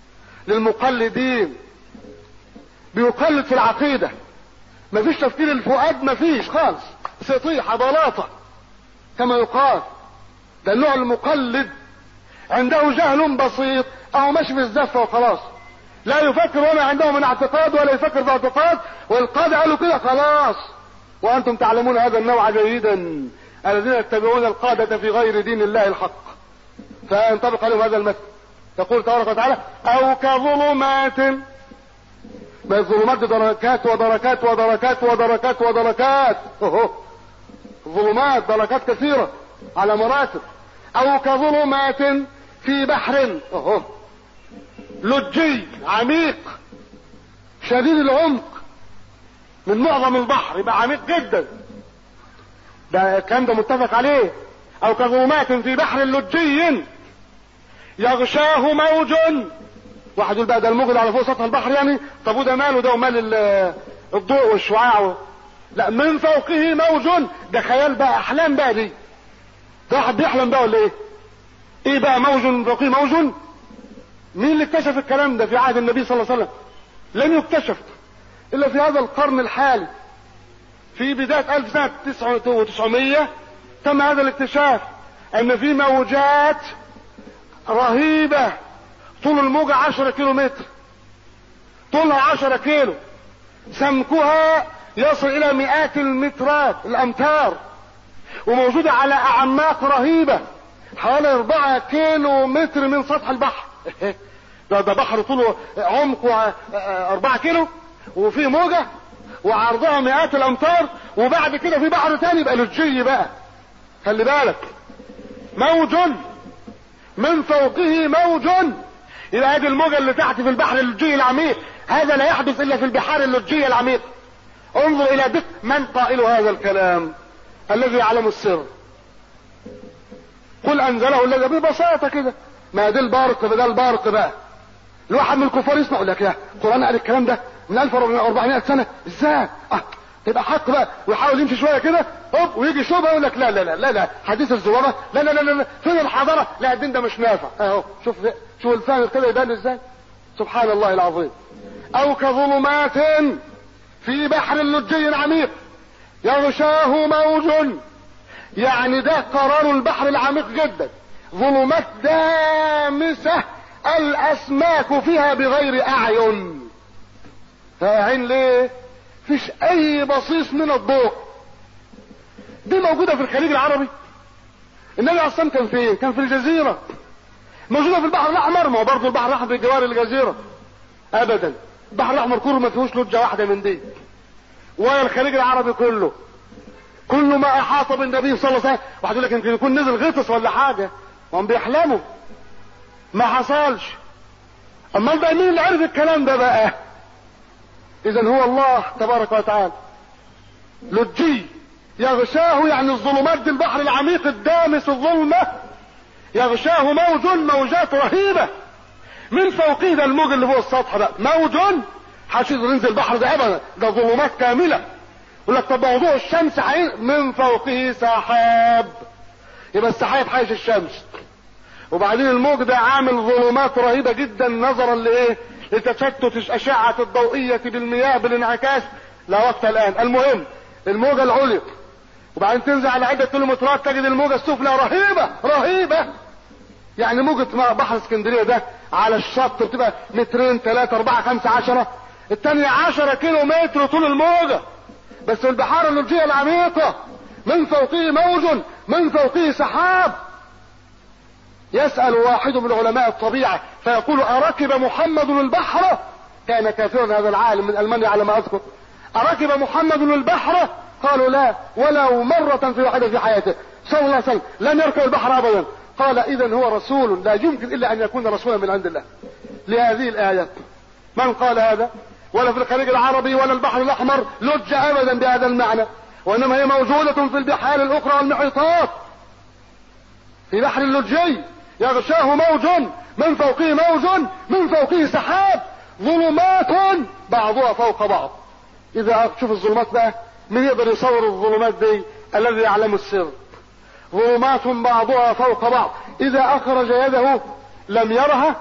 للمقلدين بيقلد في العقيدة مفيش تفكير الفؤاد مفيش خالص سطيحة بلاطة كما يقال ده النوع المقلد عنده جهل بسيط او ماشي في الزفة وخلاص لا يفكر ولا عنده من اعتقاد ولا يفكر في اعتقاد والقادة قالوا كده خلاص وانتم تعلمون هذا النوع جيدا الذين يتبعون القادة في غير دين الله الحق فينطبق عليهم هذا المثل يقول تبارك وتعالى او كظلمات ما الظلمات دركات ودركات ودركات ودركات ودركات اوه ظلمات دركات كثيرة على مراتب او كظلمات في بحر اوه لجي عميق شديد العمق من معظم البحر يبقى عميق جدا ده الكلام ده متفق عليه او كظلمات في بحر لجي يغشاه موج واحد يقول بقى ده الموج على فوق سطح البحر يعني طب وده ماله ده ومال الضوء والشعاع لا من فوقه موج ده خيال بقى احلام بقى دي ده واحد بيحلم بقى ولا ايه ايه بقى موج من فوقه موج مين اللي اكتشف الكلام ده في عهد النبي صلى الله عليه وسلم لم يكتشف الا في هذا القرن الحالي في بداية الف سنة تسعة وتسعمية تم هذا الاكتشاف ان في موجات رهيبة طول الموجة عشرة كيلو متر طولها عشرة كيلو سمكها يصل الى مئات المترات الامتار وموجودة على اعماق رهيبة حوالي اربعة كيلو متر من سطح البحر ده ده بحر طوله عمقه اربعة كيلو وفيه موجة وعرضها مئات الامتار وبعد كده في بحر تاني يبقى لجي بقى خلي بالك موج من فوقه موج يبقى هذه الموجة اللي تحت في البحر اللجي العميق هذا لا يحدث الا في البحار اللجية العميق انظر الى دق من قائل هذا الكلام الذي يعلم السر قل انزله الذي ببساطة كده ما ده البارق ده البارق بقى الواحد من الكفار يسمع يقول لك يا القرآن قال الكلام ده من 1400 سنة ازاي اه تبقى حق بقى ويحاول يمشي شويه كده هوب ويجي شبهه يقول لك لا لا لا لا لا حديث الزوامه لا لا لا لا فين الحضاره لا الدين ده مش نافع اهو شوف شوف الفهم كده يبان ازاي سبحان الله العظيم او كظلمات في بحر لجي عميق يغشاه موج يعني ده قرار البحر العميق جدا ظلمات دامسة الاسماك فيها بغير اعين عين ليه فيش اي بصيص من الضوء دي موجودة في الخليج العربي النبي عليه الصلاة كان فين كان في الجزيرة موجودة في البحر الاحمر ما هو برضه البحر الاحمر في جوار الجزيرة ابدا البحر الاحمر كله ما فيهوش لجة واحدة من دي ولا الخليج العربي كله كل ما احاط بالنبي صلى الله عليه وسلم واحد يقول لك يمكن يكون نزل غطس ولا حاجه وهم بيحلموا ما حصلش امال بقى مين اللي عرف الكلام ده بقى اذا هو الله تبارك وتعالى لجي يغشاه يعني الظلمات دي البحر العميق الدامس الظلمه يغشاه موج موجات رهيبه من فوقه ده الموج اللي فوق السطح ده موج حدش يقدر ينزل البحر ده ابدا ده ظلمات كامله يقول لك طب موضوع الشمس حي... من فوقه سحاب يبقى السحاب حايش الشمس وبعدين الموج ده عامل ظلمات رهيبة جدا نظرا لايه لتشتت الاشعة الضوئية بالمياه بالانعكاس لا وقت الان المهم الموجة العليا وبعدين تنزل على عدة كيلومترات تجد الموجة السفلى رهيبة رهيبة يعني موجة بحر اسكندرية ده على الشط بتبقى مترين ثلاثة اربعة خمسة عشرة التانية عشرة كيلو متر طول الموجة بس البحار اللجية العميقة من فوقه موج من فوقه سحاب يسأل واحد من علماء الطبيعة فيقول أركب محمد البحر كان كافرا هذا العالم من ألمانيا على ما أذكر أركب محمد البحر قالوا لا ولو مرة في واحدة في حياته صلى الله عليه وسلم لم يركب البحر أبدا قال إذا هو رسول لا يمكن إلا أن يكون رسولا من عند الله لهذه الآيات من قال هذا ولا في الخليج العربي ولا البحر الأحمر لج أبدا بهذا المعنى وإنما هي موجودة في البحار الأخرى والمحيطات في بحر اللجي يغشاه موج من فوقه موج من فوقه سحاب ظلمات بعضها فوق بعض إذا شوف الظلمات بقى من يقدر يصور الظلمات دي الذي يعلم السر ظلمات بعضها فوق بعض إذا أخرج يده لم يرها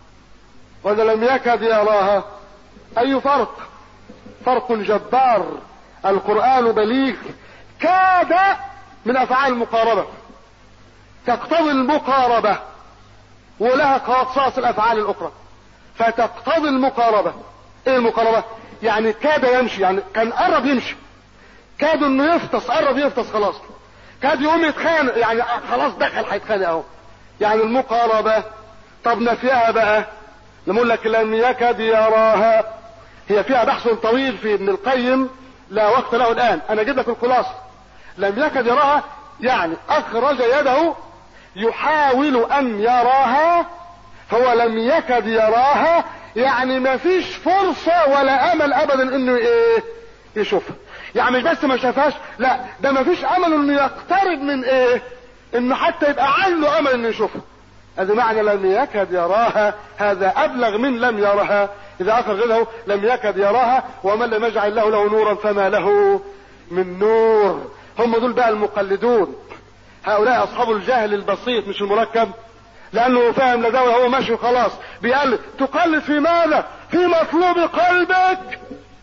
ولا لم يكد يراها أي فرق فرق جبار القرآن بليغ كاد من أفعال المقاربة تقتضي المقاربة ولها خصائص الأفعال الأخرى فتقتضي المقاربة إيه المقاربة؟ يعني كاد يمشي يعني كان قرب يمشي كاد انه يفطس قرب يفطس خلاص كاد يقوم يتخانق يعني خلاص دخل هيتخانق اهو يعني المقاربة طب نفيها بقى نقول لك لم يكد يراها هي فيها بحث طويل في ابن القيم لا وقت له الان انا اجيب لك الخلاصه لم يكد يراها يعني اخرج يده يحاول ان يراها هو لم يكد يراها يعني ما فيش فرصة ولا امل ابدا انه ايه يشوفها يعني مش بس ما شافهاش لا ده ما فيش امل انه يقترب من ايه انه حتى يبقى عنده امل انه يشوفها هذا معنى لم يكد يراها هذا ابلغ من لم يرها اذا اخر غيره لم يكد يراها ومن لم يجعل له له نورا فما له من نور هم دول بقى المقلدون هؤلاء اصحاب الجهل البسيط مش المركب لانه فاهم لده وهو ماشي خلاص بيقلد تقلد في ماذا في مطلوب قلبك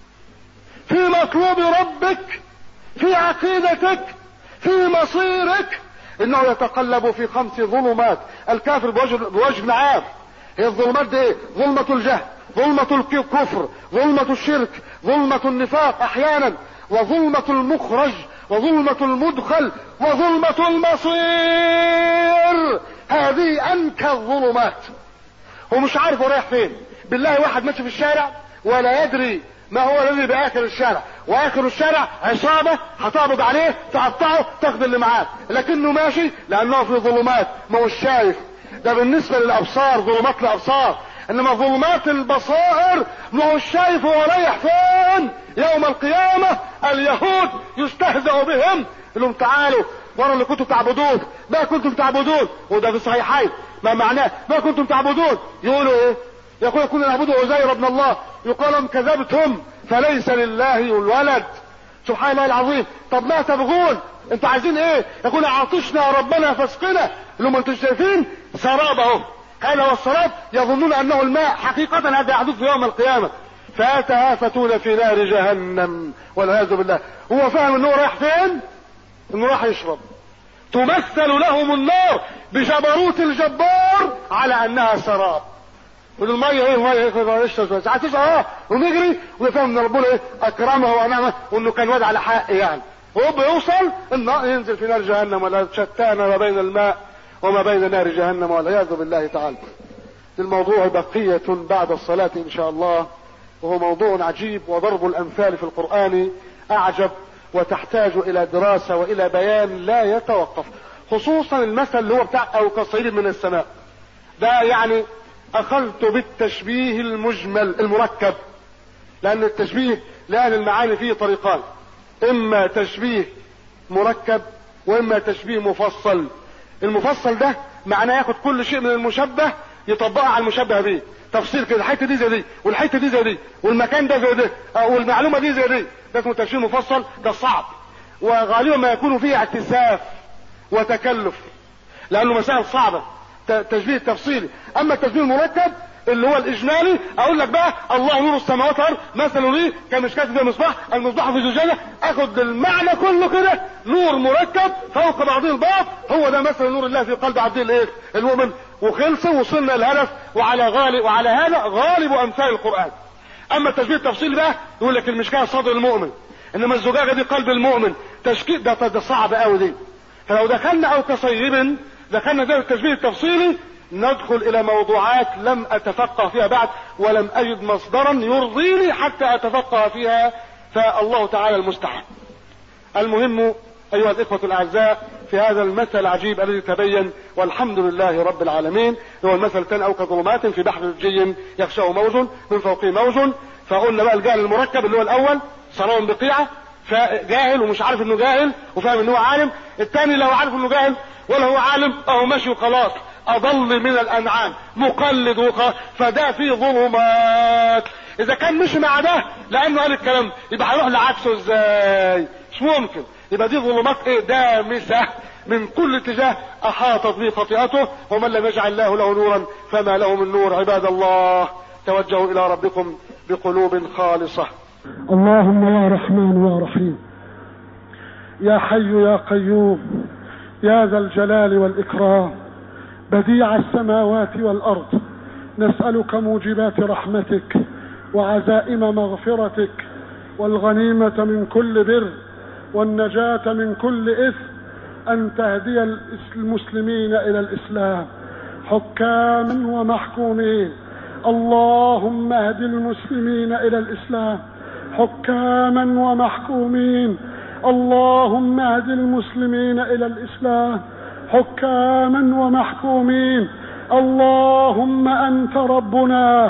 في مطلوب ربك في عقيدتك في مصيرك انه يتقلب في خمس ظلمات الكافر بوجه بوجه نعام هي الظلمات دي ايه ظلمة الجهل ظلمة الكفر ظلمة الشرك ظلمة النفاق احيانا وظلمة المخرج وظلمة المدخل وظلمة المصير هذه انكى الظلمات هو مش عارف هو رايح فين بالله واحد ماشي في الشارع ولا يدري ما هو الذي باخر الشارع واخر الشارع عصابه هتقبض عليه تقطعه تاخد اللي معاه لكنه ماشي لانه في ظلمات ما هوش شايف ده بالنسبه للابصار ظلمات الابصار انما ظلمات البصائر ما هوش شايف هو رايح فين يوم القيامه اليهود يستهزأ بهم لهم تعالوا ورا اللي كنتم تعبدون ما كنتم تعبدون وده في الصحيحين ما معناه ما كنتم تعبدون يقولوا ايه يقول كنا نعبد عزير ابن الله يقال لهم كذبتم فليس لله الولد سبحان الله العظيم طب ما تبغون انتوا عايزين ايه يقول عطشنا ربنا فاسقنا لهم انتوا شايفين سراب اهو هذا هو السراب يظنون انه الماء حقيقة هذا يحدث في يوم القيامة فيتهافتون في نار جهنم والعياذ بالله هو فاهم انه رايح فين انه راح يشرب تمثل لهم النار بجبروت الجبار على انها سراب يقول الميه ايه الميه ايه اشرب ساعات اه ونجري ويفهم ان ربنا ايه اكرمه وانعمه وانه كان واد على حق يعني هو بيوصل النار ينزل في نار جهنم ولا شتان ما بين الماء وما بين نار جهنم والعياذ بالله تعالى الموضوع بقية بعد الصلاة إن شاء الله وهو موضوع عجيب وضرب الأمثال في القرآن أعجب وتحتاج إلى دراسة وإلى بيان لا يتوقف خصوصا المثل اللي هو بتاع أو كصعيد من السماء ده يعني أخذت بالتشبيه المجمل المركب لأن التشبيه لأهل المعاني فيه طريقان إما تشبيه مركب وإما تشبيه مفصل المفصل ده معناه ياخد كل شيء من المشبه يطبقها على المشبه به تفصيل كده الحته دي زي دي والحته دي زي دي والمكان ده زي ده والمعلومه دي زي دي ده اسمه تشبيه مفصل ده صعب وغالبا ما يكون فيه اعتساف وتكلف لانه مسائل صعبه تشبيه تفصيلي اما التشبيه المركب اللي هو الاجمالي اقول لك بقى الله نور السماوات والارض مثل لي كمشكاة في المصباح المصباح في زجاجه اخد المعنى كله كده نور مركب فوق بعضه البعض هو ده مثل نور الله في قلب عبد الايه المؤمن وخلصوا وصلنا الهدف وعلى غالب وعلى هذا غالب امثال القران اما التشبيه التفصيلي بقى يقول لك المشكاه صدر المؤمن انما الزجاجه دي قلب المؤمن تشكيل ده, ده صعب قوي دي فلو دخلنا او كصيب دخلنا ده التشبيه التفصيلي ندخل الى موضوعات لم اتفقه فيها بعد ولم اجد مصدرا يرضيني حتى اتفقه فيها فالله تعالى المستحق المهم ايها الاخوة الاعزاء في هذا المثل العجيب الذي تبين والحمد لله رب العالمين هو المثل الثاني او كظلمات في بحر جي يخشاه موج من فوقه موج فقلنا بقى الجهل المركب اللي هو الاول سراء بقيعة فجاهل ومش عارف انه جاهل وفاهم انه عالم الثاني لو عارف انه جاهل ولا هو عالم اهو ماشي وخلاص اضل من الانعام مقلد وخ... فده فيه ظلمات اذا كان مش مع ده لانه قال الكلام يبقى هيروح لعكسه ازاي مش ممكن يبقى دي ظلمات ايه دامسه من كل اتجاه احاطت به خطيئته ومن لم يجعل الله له نورا فما له من نور عباد الله توجهوا الى ربكم بقلوب خالصه اللهم يا رحمن يا رحيم يا حي يا قيوم يا ذا الجلال والاكرام بديع السماوات والارض نسالك موجبات رحمتك وعزائم مغفرتك والغنيمه من كل بر والنجاه من كل اثم ان تهدي المسلمين الى الاسلام حكاما ومحكومين اللهم اهد المسلمين الى الاسلام حكاما ومحكومين اللهم اهد المسلمين الى الاسلام حكاما ومحكومين اللهم انت ربنا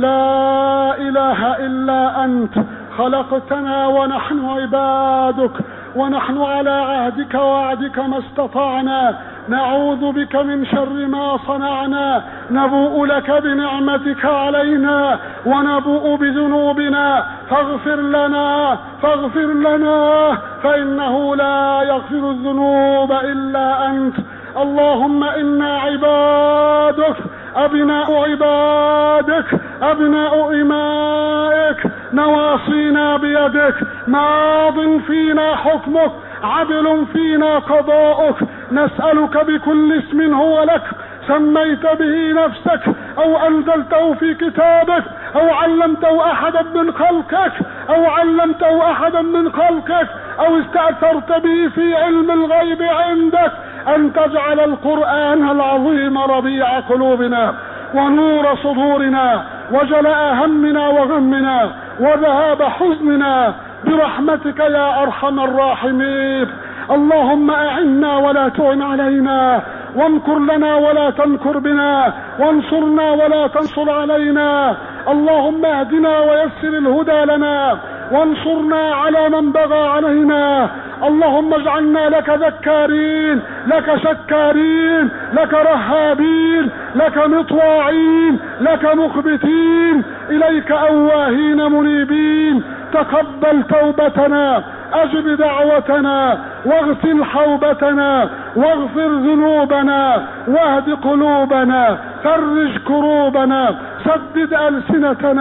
لا اله الا انت خلقتنا ونحن عبادك ونحن على عهدك وعدك ما استطعنا نعوذ بك من شر ما صنعنا نبوء لك بنعمتك علينا ونبوء بذنوبنا فاغفر لنا فاغفر لنا فإنه لا يغفر الذنوب إلا أنت اللهم إنا عبادك أبناء عبادك أبناء إمائك نواصينا بيدك ماض فينا حكمك عدل فينا قضاؤك نسألك بكل اسم هو لك سميت به نفسك او انزلته في كتابك او علمته احدا من خلقك او علمته احدا من خلقك او استأثرت به في علم الغيب عندك ان تجعل القرآن العظيم ربيع قلوبنا ونور صدورنا وجلاء همنا وغمنا وذهاب حزننا برحمتك يا ارحم الراحمين اللهم اعنا ولا تعن علينا وامكر لنا ولا تمكر بنا وانصرنا ولا تنصر علينا اللهم اهدنا ويسر الهدى لنا وانصرنا على من بغى علينا اللهم اجعلنا لك ذكارين لك شكارين لك رهابين لك مطواعين لك مخبتين اليك اواهين منيبين تقبل توبتنا اجب دعوتنا واغسل حوبتنا واغفر ذنوبنا واهد قلوبنا فرج كروبنا سدد ألسنتنا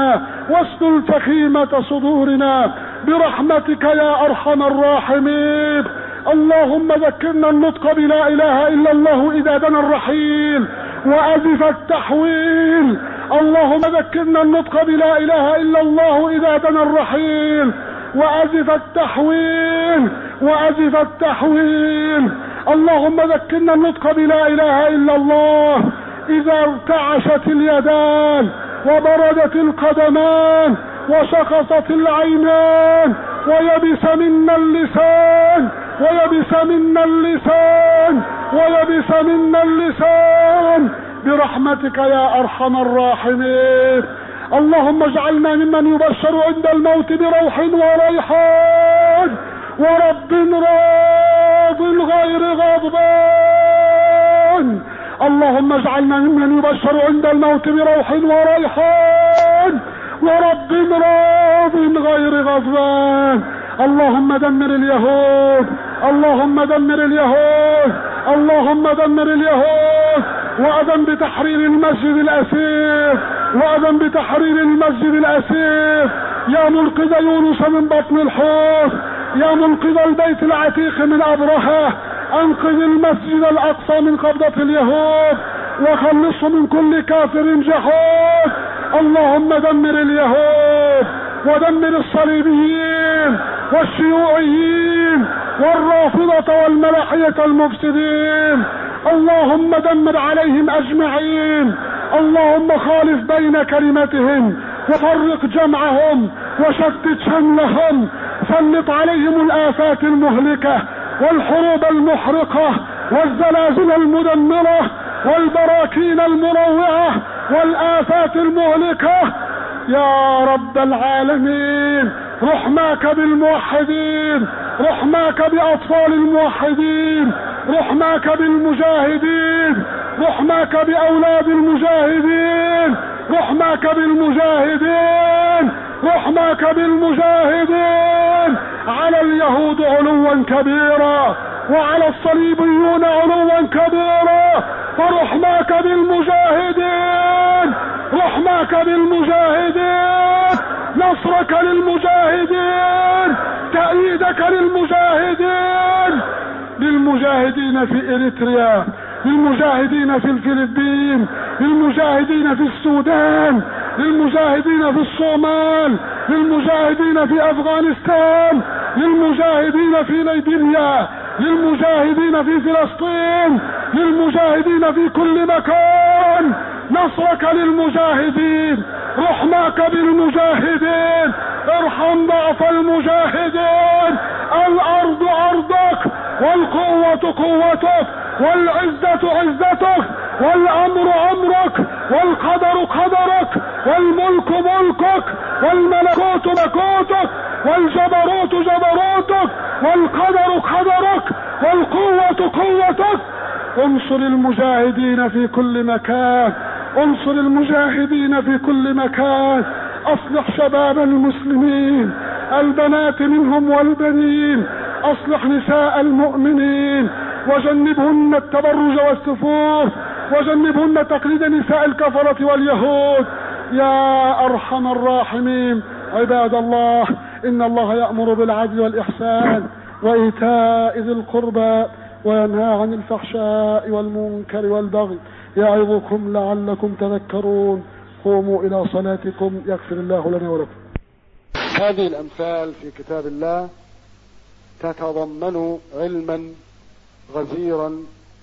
واسدل تخيمة صدورنا برحمتك يا أرحم الراحمين اللهم ذكرنا النطق بلا إله إلا الله إذا دنا الرحيل وأزف التحويل اللهم ذكرنا النطق بلا إله إلا الله إذا دنا الرحيل وأزف التحويل وأزف التحويل اللهم ذكرنا النطق بلا إله إلا الله إذا ارتعشت اليدان وبردت القدمان وشخصت العينان ويبس منا اللسان ويبس منا اللسان ويبس منا اللسان برحمتك يا أرحم الراحمين اللهم اجعلنا ممن يبشر عند الموت بروح وريحان ورب راض غير غضبان اللهم اجعلنا ممن يبشر عند الموت بروح وريحان ورب راض غير غضبان اللهم دمر اليهود اللهم دمر اليهود اللهم دمر اليهود وأذن بتحرير المسجد الأسير وأذن بتحرير المسجد الأسير يا منقذ يونس من بطن الحوت يا منقذ البيت العتيق من أبرهة أنقذ المسجد الأقصى من قبضة اليهود وخلصه من كل كافر جحود اللهم دمر اليهود ودمر الصليبيين والشيوعيين والرافضة والملاحية المفسدين اللهم دمر عليهم أجمعين اللهم خالف بين كلمتهم وفرق جمعهم وشتت شملهم سلط عليهم الآفات المهلكة والحروب المحرقة والزلازل المدمرة والبراكين المروعة والآفات المهلكة يا رب العالمين رحماك بالموحدين رحماك بأطفال الموحدين رحماك بالمجاهدين رحماك بأولاد المجاهدين رحماك بالمجاهدين رحماك بالمجاهدين على اليهود علوا كبيرا وعلى الصليبيون علوا كبيرا فرحماك بالمجاهدين رحماك بالمجاهدين نصرك للمجاهدين تأييدك للمجاهدين للمجاهدين في إريتريا للمجاهدين في الفلبين للمجاهدين في السودان للمجاهدين في الصومال للمجاهدين في أفغانستان للمجاهدين في ليبيريا للمجاهدين في فلسطين للمجاهدين في كل مكان نصرك للمجاهدين رحمك بالمجاهدين ارحم ضعف المجاهدين الارض ارضك والقوة قوتك والعزة عزتك والامر امرك والقدر قدرك والملك ملكك والملكوت ملكوتك والجبروت جبروتك والقدر قدرك والقوة قوتك انصر المجاهدين في كل مكان انصر المجاهدين في كل مكان اصلح شباب المسلمين البنات منهم والبنين اصلح نساء المؤمنين وجنبهن التبرج والسفور وجنبهن تقليد نساء الكفرة واليهود يا ارحم الراحمين عباد الله ان الله يأمر بالعدل والاحسان وايتاء ذي القربى وينهى عن الفحشاء والمنكر والبغي يعظكم لعلكم تذكرون قوموا إلى صلاتكم يغفر الله لنا ولكم هذه الأمثال في كتاب الله تتضمن علما غزيرا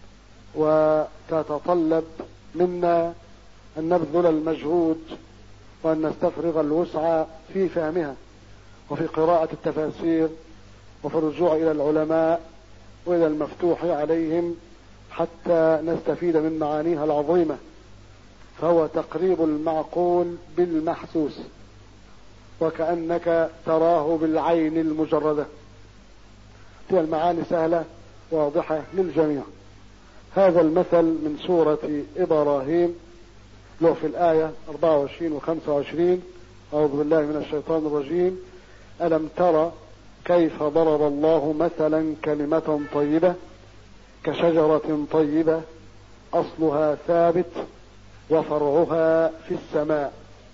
وتتطلب منا أن نبذل المجهود وأن نستفرغ الوسع في فهمها وفي قراءة التفاسير وفي الرجوع إلى العلماء وإلى المفتوح عليهم حتى نستفيد من معانيها العظيمة فهو تقريب المعقول بالمحسوس وكأنك تراه بالعين المجردة هي المعاني سهلة واضحة للجميع هذا المثل من سورة إبراهيم له في الآية 24 و 25 أعوذ بالله من الشيطان الرجيم ألم ترى كيف ضرب الله مثلا كلمة طيبة كشجرة طيبة أصلها ثابت وفرعها في السماء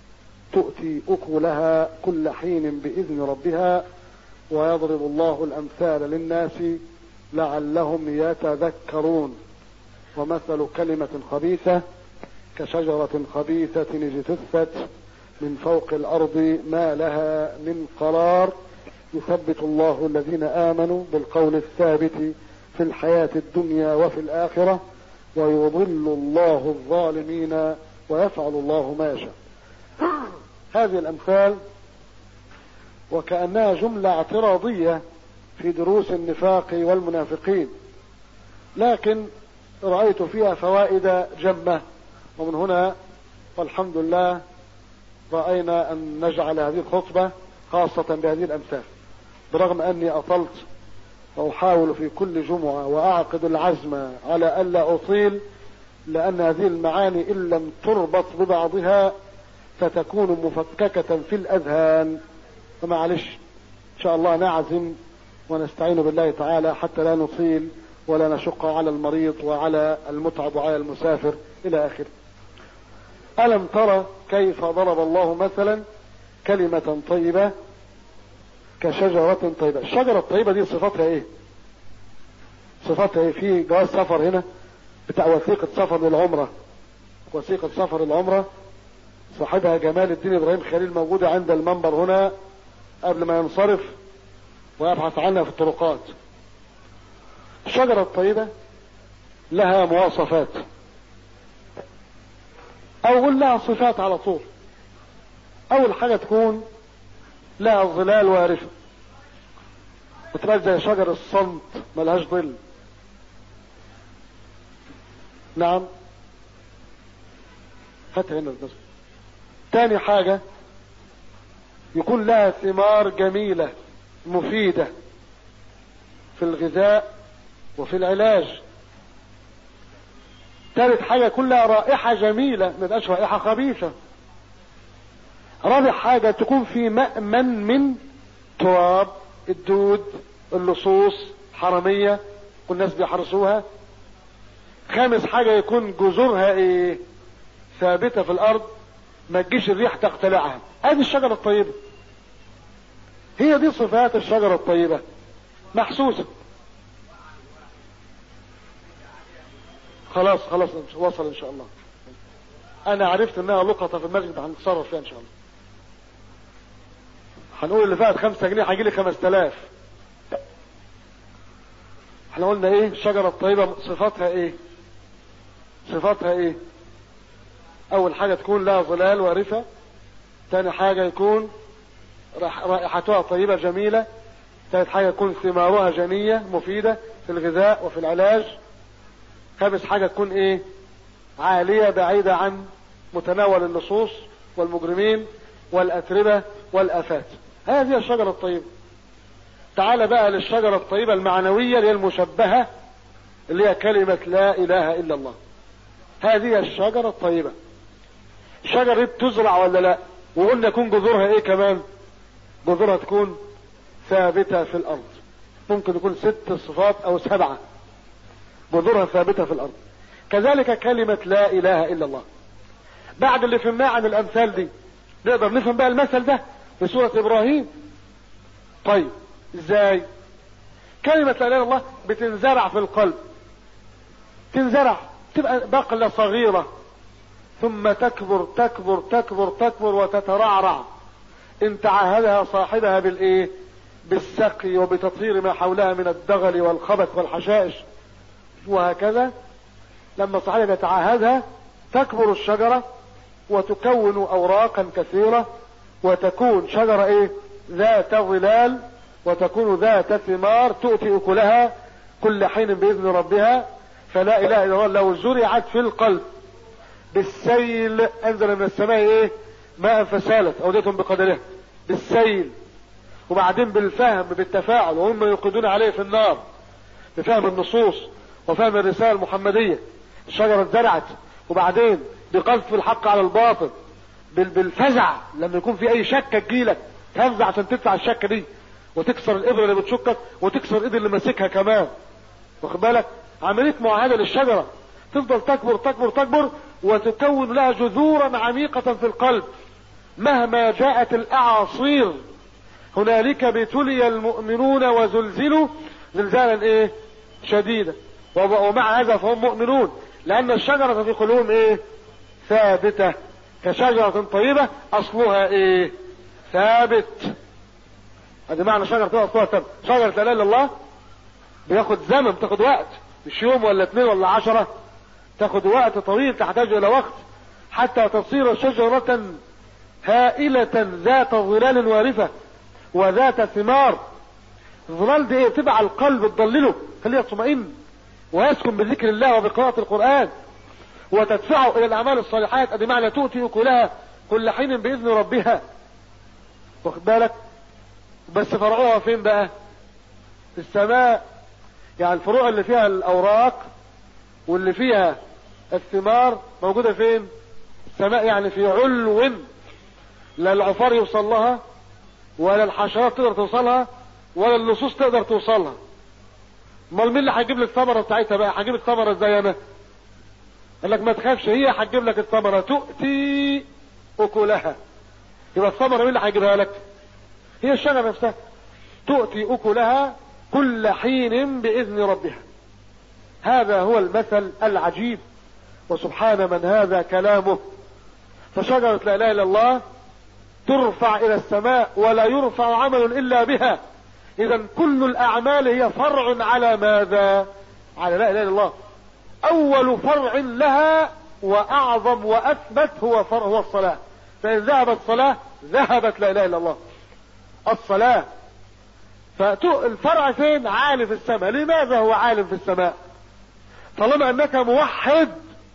تؤتي أكلها كل حين بإذن ربها ويضرب الله الأمثال للناس لعلهم يتذكرون ومثل كلمة خبيثة كشجرة خبيثة اجتثت من فوق الأرض ما لها من قرار يثبت الله الذين آمنوا بالقول الثابت في الحياة الدنيا وفي الآخرة ويضل الله الظالمين ويفعل الله ما يشاء هذه الأمثال وكأنها جملة اعتراضية في دروس النفاق والمنافقين لكن رأيت فيها فوائد جمة ومن هنا والحمد لله رأينا أن نجعل هذه الخطبة خاصة بهذه الأمثال برغم أني أطلت وأحاول في كل جمعة وأعقد العزم على ألا أطيل لأن هذه المعاني إن لم تربط ببعضها فتكون مفككة في الأذهان فمعلش إن شاء الله نعزم ونستعين بالله تعالى حتى لا نطيل ولا نشق على المريض وعلى المتعب وعلى المسافر إلى آخره ألم ترى كيف ضرب الله مثلا كلمة طيبة كشجرة طيبة الشجرة الطيبة دي صفاتها ايه صفاتها ايه في جواز سفر هنا بتاع وثيقة سفر للعمرة وثيقة سفر العمرة صاحبها جمال الدين ابراهيم خليل موجودة عند المنبر هنا قبل ما ينصرف ويبحث عنها في الطرقات الشجرة الطيبة لها مواصفات او قول لها صفات على طول اول حاجة تكون لها ظلال وارفة بتبقى زي شجر الصمت ملهاش ظل نعم هات هنا بس تاني حاجة يكون لها ثمار جميلة مفيدة في الغذاء وفي العلاج ثالث حاجة كلها رائحة جميلة ما تبقاش رائحة خبيثة رابع حاجة تكون في مأمن من تراب الدود اللصوص حرامية والناس بيحرسوها خامس حاجة يكون جذورها ايه ثابتة في الارض ما تجيش الريح تقتلعها هذه الشجرة الطيبة هي دي صفات الشجرة الطيبة محسوسة خلاص خلاص وصل ان شاء الله انا عرفت انها لقطة في المسجد هنتصرف فيها ان شاء الله هنقول اللي فات خمسة جنيه هيجي لي خمس تلاف احنا قلنا ايه الشجرة الطيبة صفاتها ايه صفاتها ايه اول حاجة تكون لها ظلال وارفة تاني حاجة يكون رائحتها طيبة جميلة ثالث حاجة تكون ثمارها جنية مفيدة في الغذاء وفي العلاج خامس حاجة تكون ايه عالية بعيدة عن متناول اللصوص والمجرمين والأتربة والآفات هذه الشجرة الطيبة تعال بقى للشجرة الطيبة المعنوية اللي هي المشبهة اللي هي كلمة لا إله إلا الله هذه الشجرة الطيبة شجرة تزرع ولا لا وقلنا يكون جذورها ايه كمان جذورها تكون ثابتة في الأرض ممكن يكون ست صفات أو سبعة جذورها ثابتة في الأرض كذلك كلمة لا إله إلا الله بعد اللي فهمناه عن الأمثال دي نقدر نفهم بقى المثل ده في سورة إبراهيم طيب ازاي كلمة لا إله إلا الله بتنزرع في القلب تنزرع تبقى بقلة صغيرة ثم تكبر تكبر تكبر تكبر وتترعرع ان تعاهدها صاحبها بالايه بالسقي وبتطهير ما حولها من الدغل والخبث والحشائش وهكذا لما صاحبها يتعاهدها تكبر الشجرة وتكون اوراقا كثيرة وتكون شجرة ايه ذات ظلال وتكون ذات ثمار تؤتي اكلها كل حين باذن ربها فلا اله الا الله لو زرعت في القلب بالسيل انزل من السماء ايه ماء فسالت اوديتهم بقدرها بالسيل وبعدين بالفهم بالتفاعل وهم يوقدون عليه في النار بفهم النصوص وفهم الرسالة المحمدية الشجرة اتزرعت وبعدين بقذف الحق على الباطل بالفزع لما يكون في اي شكة تجيلك تفزع عشان تدفع الشكة دي وتكسر الابرة اللي بتشكك وتكسر ايد اللي ماسكها كمان واخد بالك عملية معاهدة للشجرة تفضل تكبر تكبر تكبر وتكون لها جذورا عميقة في القلب مهما جاءت الاعاصير هنالك ابتلي المؤمنون وزلزلوا زلزالا ايه شديدا ومع هذا فهم مؤمنون لان الشجرة في قلوبهم ايه ثابتة كشجرة طيبة اصلها ايه ثابت هذا معنى شجرة تبقى اصلها ثابت شجرة لا اله الا الله بياخد زمن بتاخد وقت مش يوم ولا اثنين ولا عشرة تاخد وقت طويل تحتاج الى وقت حتى تصير شجرة هائلة ذات ظلال وارفة وذات ثمار الظلال دي ايه تبع على القلب تضلله خليه يطمئن ويسكن بذكر الله وبقراءة القرآن وتدفعه الى الاعمال الصالحات ادي معنى تؤتي اكلها كل حين باذن ربها واخد بالك بس فرعوها فين بقى في السماء يعني الفروع اللي فيها الاوراق واللي فيها الثمار موجودة فين السماء يعني في علو لا العفار يوصل لها ولا الحشرات تقدر توصلها ولا اللصوص تقدر توصلها امال مين اللي هيجيب لك الثمره بتاعتها بقى هجيب الثمره ازاي انا قال لك ما تخافش هي هتجيب لك الثمره تؤتي اكلها يبقى الثمره مين اللي هيجيبها لك هي الشجره نفسها تؤتي اكلها كل حين باذن ربها هذا هو المثل العجيب وسبحان من هذا كلامه فشجرة لا اله الا الله ترفع الى السماء ولا يرفع عمل الا بها اذا كل الاعمال هي فرع على ماذا على لا اله الا الله اول فرع لها واعظم واثبت هو فرع هو الصلاة فان ذهبت صلاة ذهبت لا اله الا الله الصلاة فالفرع فين عالي في السماء لماذا هو عالم في السماء طالما انك موحد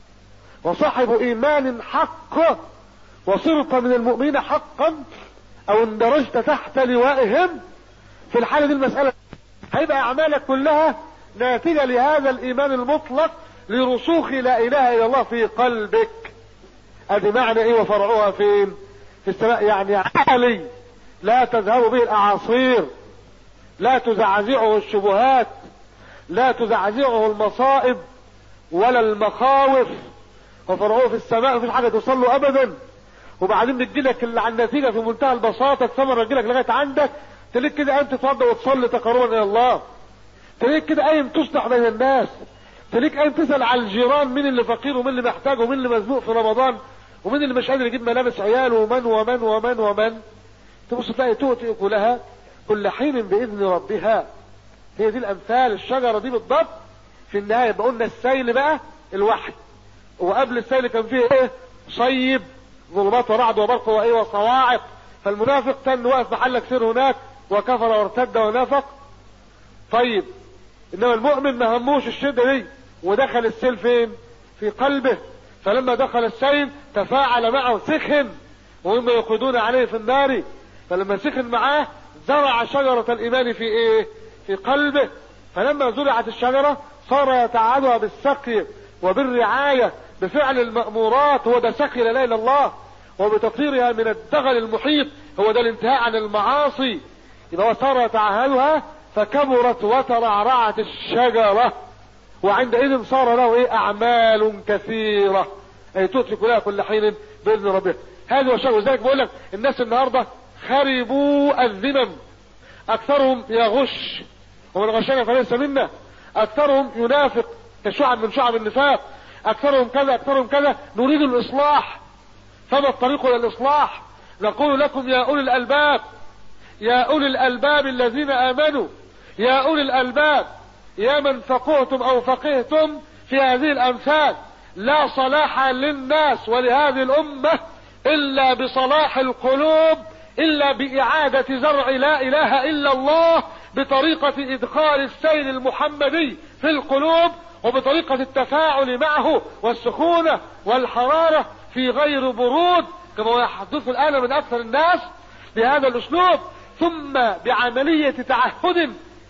وصاحب ايمان حق وصرت من المؤمنين حقا او اندرجت تحت لوائهم في الحالة دي المسألة هيبقى اعمالك كلها ناتجة لهذا الايمان المطلق لرسوخ لا اله الا الله في قلبك ادي معنى ايه وفرعها فين في السماء يعني عالي لا تذهب به الاعاصير لا تزعزعه الشبهات لا تزعزعه المصائب ولا المخاوف وفرعوه في السماء مفيش حاجه توصل له ابدا وبعدين بتجيلك اللي على النتيجه في منتهى البساطه الثمره تجيلك لغايه عندك تلاقيك كده انت تتوضا وتصلي تقربا الى الله تلاقيك كده قايم تصلح بين الناس تلاقيك قايم تسال على الجيران مين اللي فقير ومين اللي محتاج ومين اللي مزنوق في رمضان ومين اللي مش قادر يجيب ملابس عياله ومن ومن ومن ومن تبص تلاقي تؤتي اكلها كل حين باذن ربها هي دي الامثال الشجره دي بالضبط في النهايه بقولنا السيل بقى الوحي وقبل السيل كان فيه ايه صيب ظلمات ورعد وبرق وايه وصواعق فالمنافق كان واقف محلك سير هناك وكفر وارتد ونافق طيب انما المؤمن ما هموش الشده دي ودخل السيل فين في قلبه فلما دخل السيل تفاعل معه سخن وهم يقودون عليه في النار فلما سخن معاه زرع شجرة الايمان في ايه في قلبه فلما زرعت الشجرة صار يتعادها بالسقي وبالرعاية بفعل المأمورات هو ده سقي لا اله الا الله وبتطهيرها من الدغل المحيط هو ده الانتهاء عن المعاصي يبقى هو صار يتعهدها فكبرت وترعرعت الشجرة وعندئذ صار له ايه اعمال كثيرة اي تترك لها كل حين باذن ربها هذا هو الشجر لذلك بقول لك الناس النهارده خربوا الذمم اكثرهم يغش ومن غشنا فليس منا اكثرهم ينافق كشعب من شعب النفاق اكثرهم كذا اكثرهم كذا نريد الاصلاح فما الطريق الى الاصلاح نقول لكم يا اولي الالباب يا اولي الالباب الذين امنوا يا اولي الالباب يا من فقهتم او فقهتم في هذه الامثال لا صلاح للناس ولهذه الامه الا بصلاح القلوب الا باعادة زرع لا اله الا الله بطريقة ادخال السيل المحمدي في القلوب وبطريقة التفاعل معه والسخونة والحرارة في غير برود كما يحدث الان من اكثر الناس بهذا الاسلوب ثم بعملية تعهد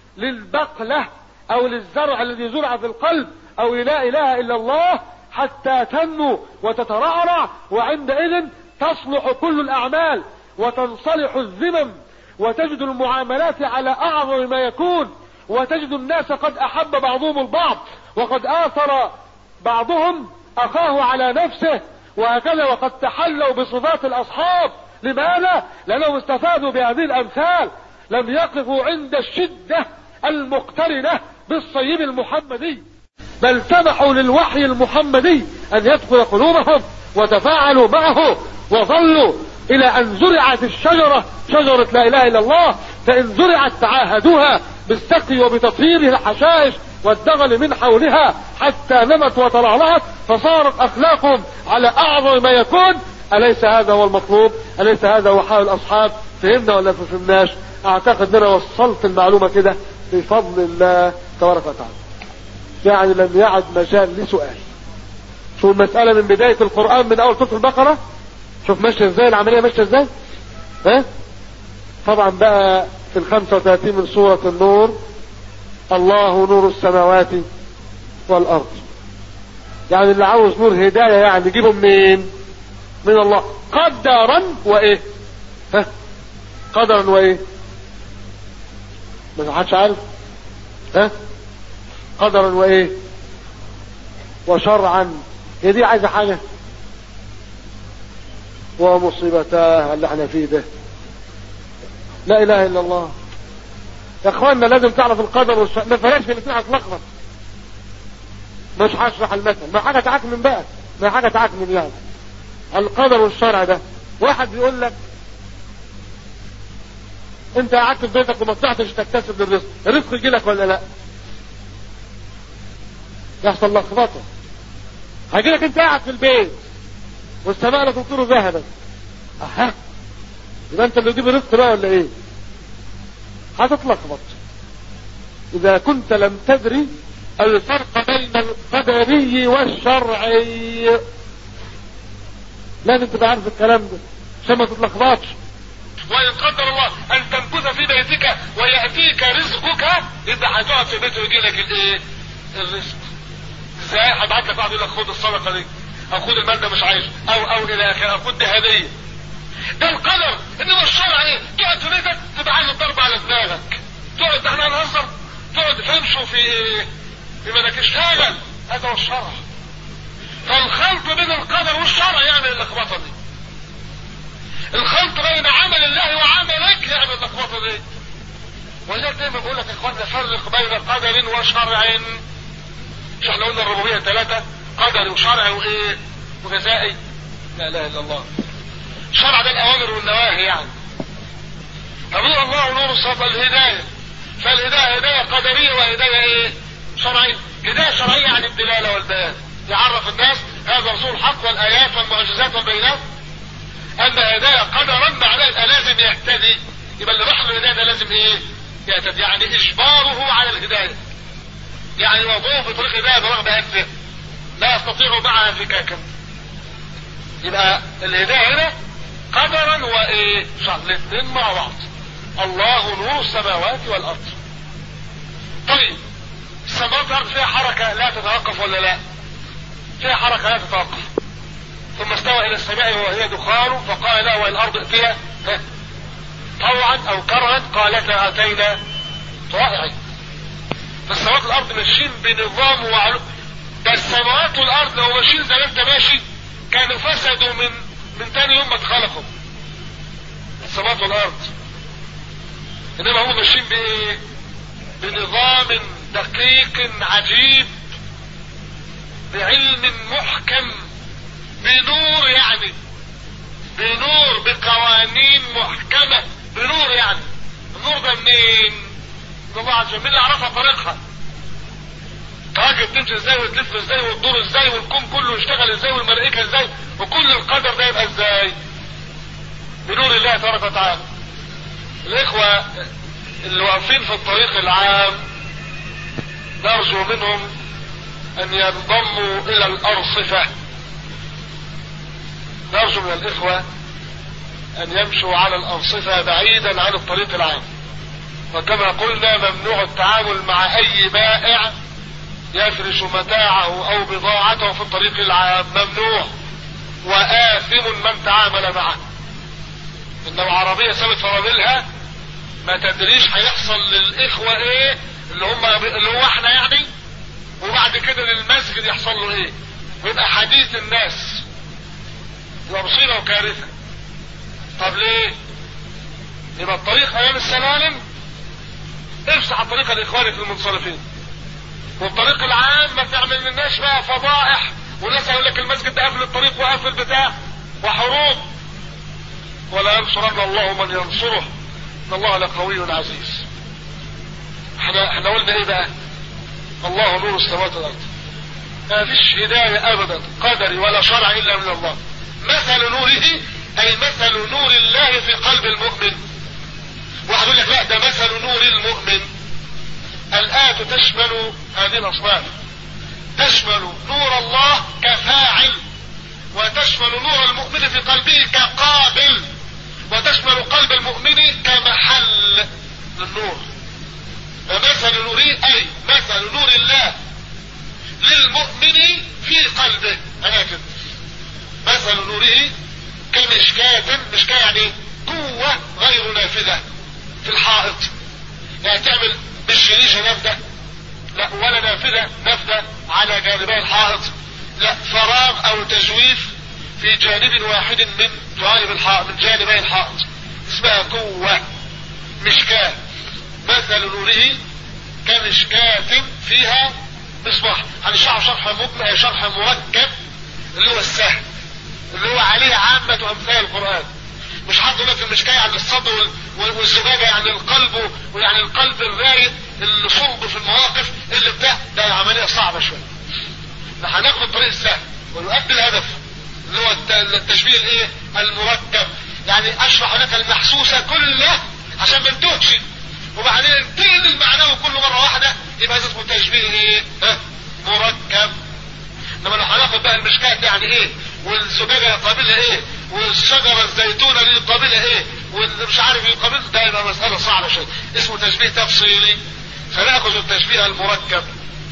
للبقلة او للزرع الذي زرع في القلب او لا اله الا الله حتى تنمو وتترعرع وعندئذ تصلح كل الاعمال وتنصلح الذمم وتجد المعاملات على اعظم ما يكون وتجد الناس قد احب بعضهم البعض وقد اثر بعضهم اخاه على نفسه وهكذا وقد تحلوا بصفات الاصحاب لماذا؟ لأنهم استفادوا بهذه الأمثال لم يقفوا عند الشدة المقترنة بالصيب المحمدي بل سمحوا للوحي المحمدي أن يدخل قلوبهم وتفاعلوا معه وظلوا إلى أن زرعت الشجرة شجرة لا إله إلا الله فإن زرعت تعاهدوها بالسقي وبتطهير الحشائش والدغل من حولها حتى نمت وترعرعت فصارت أخلاقهم على أعظم ما يكون أليس هذا هو المطلوب أليس هذا هو حال الأصحاب فهمنا ولا فهمناش أعتقد أن أنا وصلت المعلومة كده بفضل الله تبارك وتعالى يعني لم يعد مجال لسؤال شوف المسألة من بداية القرآن من أول سورة البقرة شوف ماشية ازاي العملية ماشية ازاي ها طبعا بقى في ال 35 من سورة النور الله نور السماوات والأرض يعني اللي عاوز نور هداية يعني يجيبه منين من الله قدرا وإيه ها قدرا وإيه ما حدش عارف ها قدرا وإيه وشرعا هي دي عايزة حاجة ومصيبتاه اللي احنا فيه ده لا اله الا الله يا اخوانا لازم تعرف القدر والشرع ما فلاش في الاثنين هتلخبط مش هشرح المثل ما حاجه تعكمن بقى ما حاجه تعكمن يعني القدر والشرع ده واحد بيقول لك انت قعدت في بيتك وما طلعتش تكتسب الرزق الرزق يجي لك ولا لا يحصل لخبطه هيجي لك انت قاعد في البيت والسماء لا تمطر ذهبا اها يبقى انت اللي تجيب الرزق بقى ولا ايه هتتلخبط اذا كنت لم تدري الفرق بين القدري والشرعي لازم تبقى عارف الكلام ده عشان ما تتلخبطش وإن قدر الله أن تمكث في بيتك ويأتيك رزقك يبقى هتقعد في بيته ويجي لك الإيه؟ الرزق. إزاي؟ هبعت لك واحد يقول لك خد الصدقة دي أو خد المال ده مش عايزه أو أو إلى آخره أو خد دي هدية. ده القدر إنما الشرع إيه؟ تقعد في بيتك تبقى عايز الضرب على دماغك. تقعد احنا نهزر تقعد تمشوا في إيه؟ في ملك اشتغل هذا هو الشرع. فالخلط بين القدر والشرع يعمل اللخبطة دي. الخلط بين عمل الله وعملك يعمل اللخبطه دي ولذلك دايما بقول لك يا اخوانا فرق بين قدر وشرع مش احنا قلنا الربوبيه ثلاثه قدر وشرع وايه وجزائي لا اله الا الله الشرع ده الاوامر والنواهي يعني فهو الله نور الصف الهدايه فالهدايه هدايه قدريه وهدايه ايه شرعيه هدايه شرعيه يعني الدلاله والبيان يعرف الناس هذا رسول الحق والايات والمعجزات والبينات اما هداية قدرا معناه يبقى لازم يهتدي يبقى اللي راح الهداية ده لازم ايه يهتدي يعني اجباره على الهداية يعني وضوءه في طريق الهداية برغم انفه لا يستطيع معها فكاكا يبقى الهداية هنا قدرا وايه شهر الاثنين مع بعض الله نور السماوات والارض طيب السماوات والارض فيها حركة لا تتوقف ولا لا فيها حركة لا تتوقف ثم استوى الى السماء وهي دخان فقال له والارض ائتيا طوعا او كرها قالتا اتينا طائعين فالسماوات والارض ماشيين بنظام وعلو ده السماوات والارض لو ماشيين زي ما انت ماشي كانوا فسدوا من من تاني يوم ما اتخلقوا السماوات والارض انما هم ماشيين بايه بنظام دقيق عجيب بعلم محكم بنور يعني بنور بقوانين محكمة بنور يعني النور ده منين من الله عز وجل مين اللي عرفها طريقها تواجد تمشي ازاي وتلف ازاي وتدور ازاي والكون كله يشتغل ازاي والملائكة ازاي وكل القدر ده يبقى ازاي بنور الله تبارك وتعالى الاخوة اللي واقفين في الطريق العام نرجو منهم ان ينضموا الى الارصفه نرجو من الإخوة أن يمشوا على الأرصفة بعيدا عن الطريق العام وكما قلنا ممنوع التعامل مع أي بائع يفرش متاعه أو بضاعته في الطريق العام ممنوع وآثم من تعامل معه إن لو عربية سابت فراملها ما تدريش هيحصل للإخوة إيه اللي هم اللي هو احنا يعني وبعد كده للمسجد يحصل له إيه ويبقى حديث الناس تبقى مصيبة وكارثة طب ليه يبقى الطريق ايام السلالم افسح الطريق الاخواني في المنصرفين والطريق العام ما تعمل لناش بقى فضائح وناس يقول لك المسجد ده قافل الطريق وقافل بتاع وحروب ولا ينصرن الله من ينصره ان الله لقوي عزيز احنا احنا قلنا ايه بقى الله نور السماوات والارض ما فيش هداية ابدا قدري ولا شرع الا من الله مثل نوره اي مثل نور الله في قلب المؤمن واحد يقول لك لا ده مثل نور المؤمن الآية تشمل هذه الأصناف تشمل نور الله كفاعل وتشمل نور المؤمن في قلبه كقابل وتشمل قلب المؤمن كمحل للنور فمثل نوره أي مثل نور الله للمؤمن في قلبه أنا كده مثل نوره كمشكاة مشكاة يعني قوة غير نافذة في الحائط يعني تعمل بالشريشة نافذة لا ولا نافذة نافذة على جانبي الحائط لا فراغ او تجويف في جانب واحد من جانب الحائط من جانبي الحائط اسمها قوة مشكاة مثل نوره كمشكاة فيها مصباح هنشرح شرح مبنى شرح مركب اللي هو السهل اللي هو عليه عامة امثال القرآن مش حاطط لك المشكاة يعني الصدر والزجاجة يعني القلب ويعني القلب الرايد اللي صلب في المواقف اللي بتاع ده عملية صعبة شوية هناخد الطريق السهل ونؤدي الهدف اللي هو التشبيه الايه المركب يعني اشرح لك المحسوسة كلها عشان ما نتوهش وبعدين انتقل المعنوي كله مرة واحدة يبقى اسمه تشبيه ايه ها مركب لما لو هناخد بقى المشكات يعني ايه والزجاجة يقابلها ايه والشجرة الزيتونة دي يقابلها ايه والمش عارف يقابلها ده يبقى مسألة صعبة شوية اسمه تشبيه تفصيلي فناخذ التشبيه المركب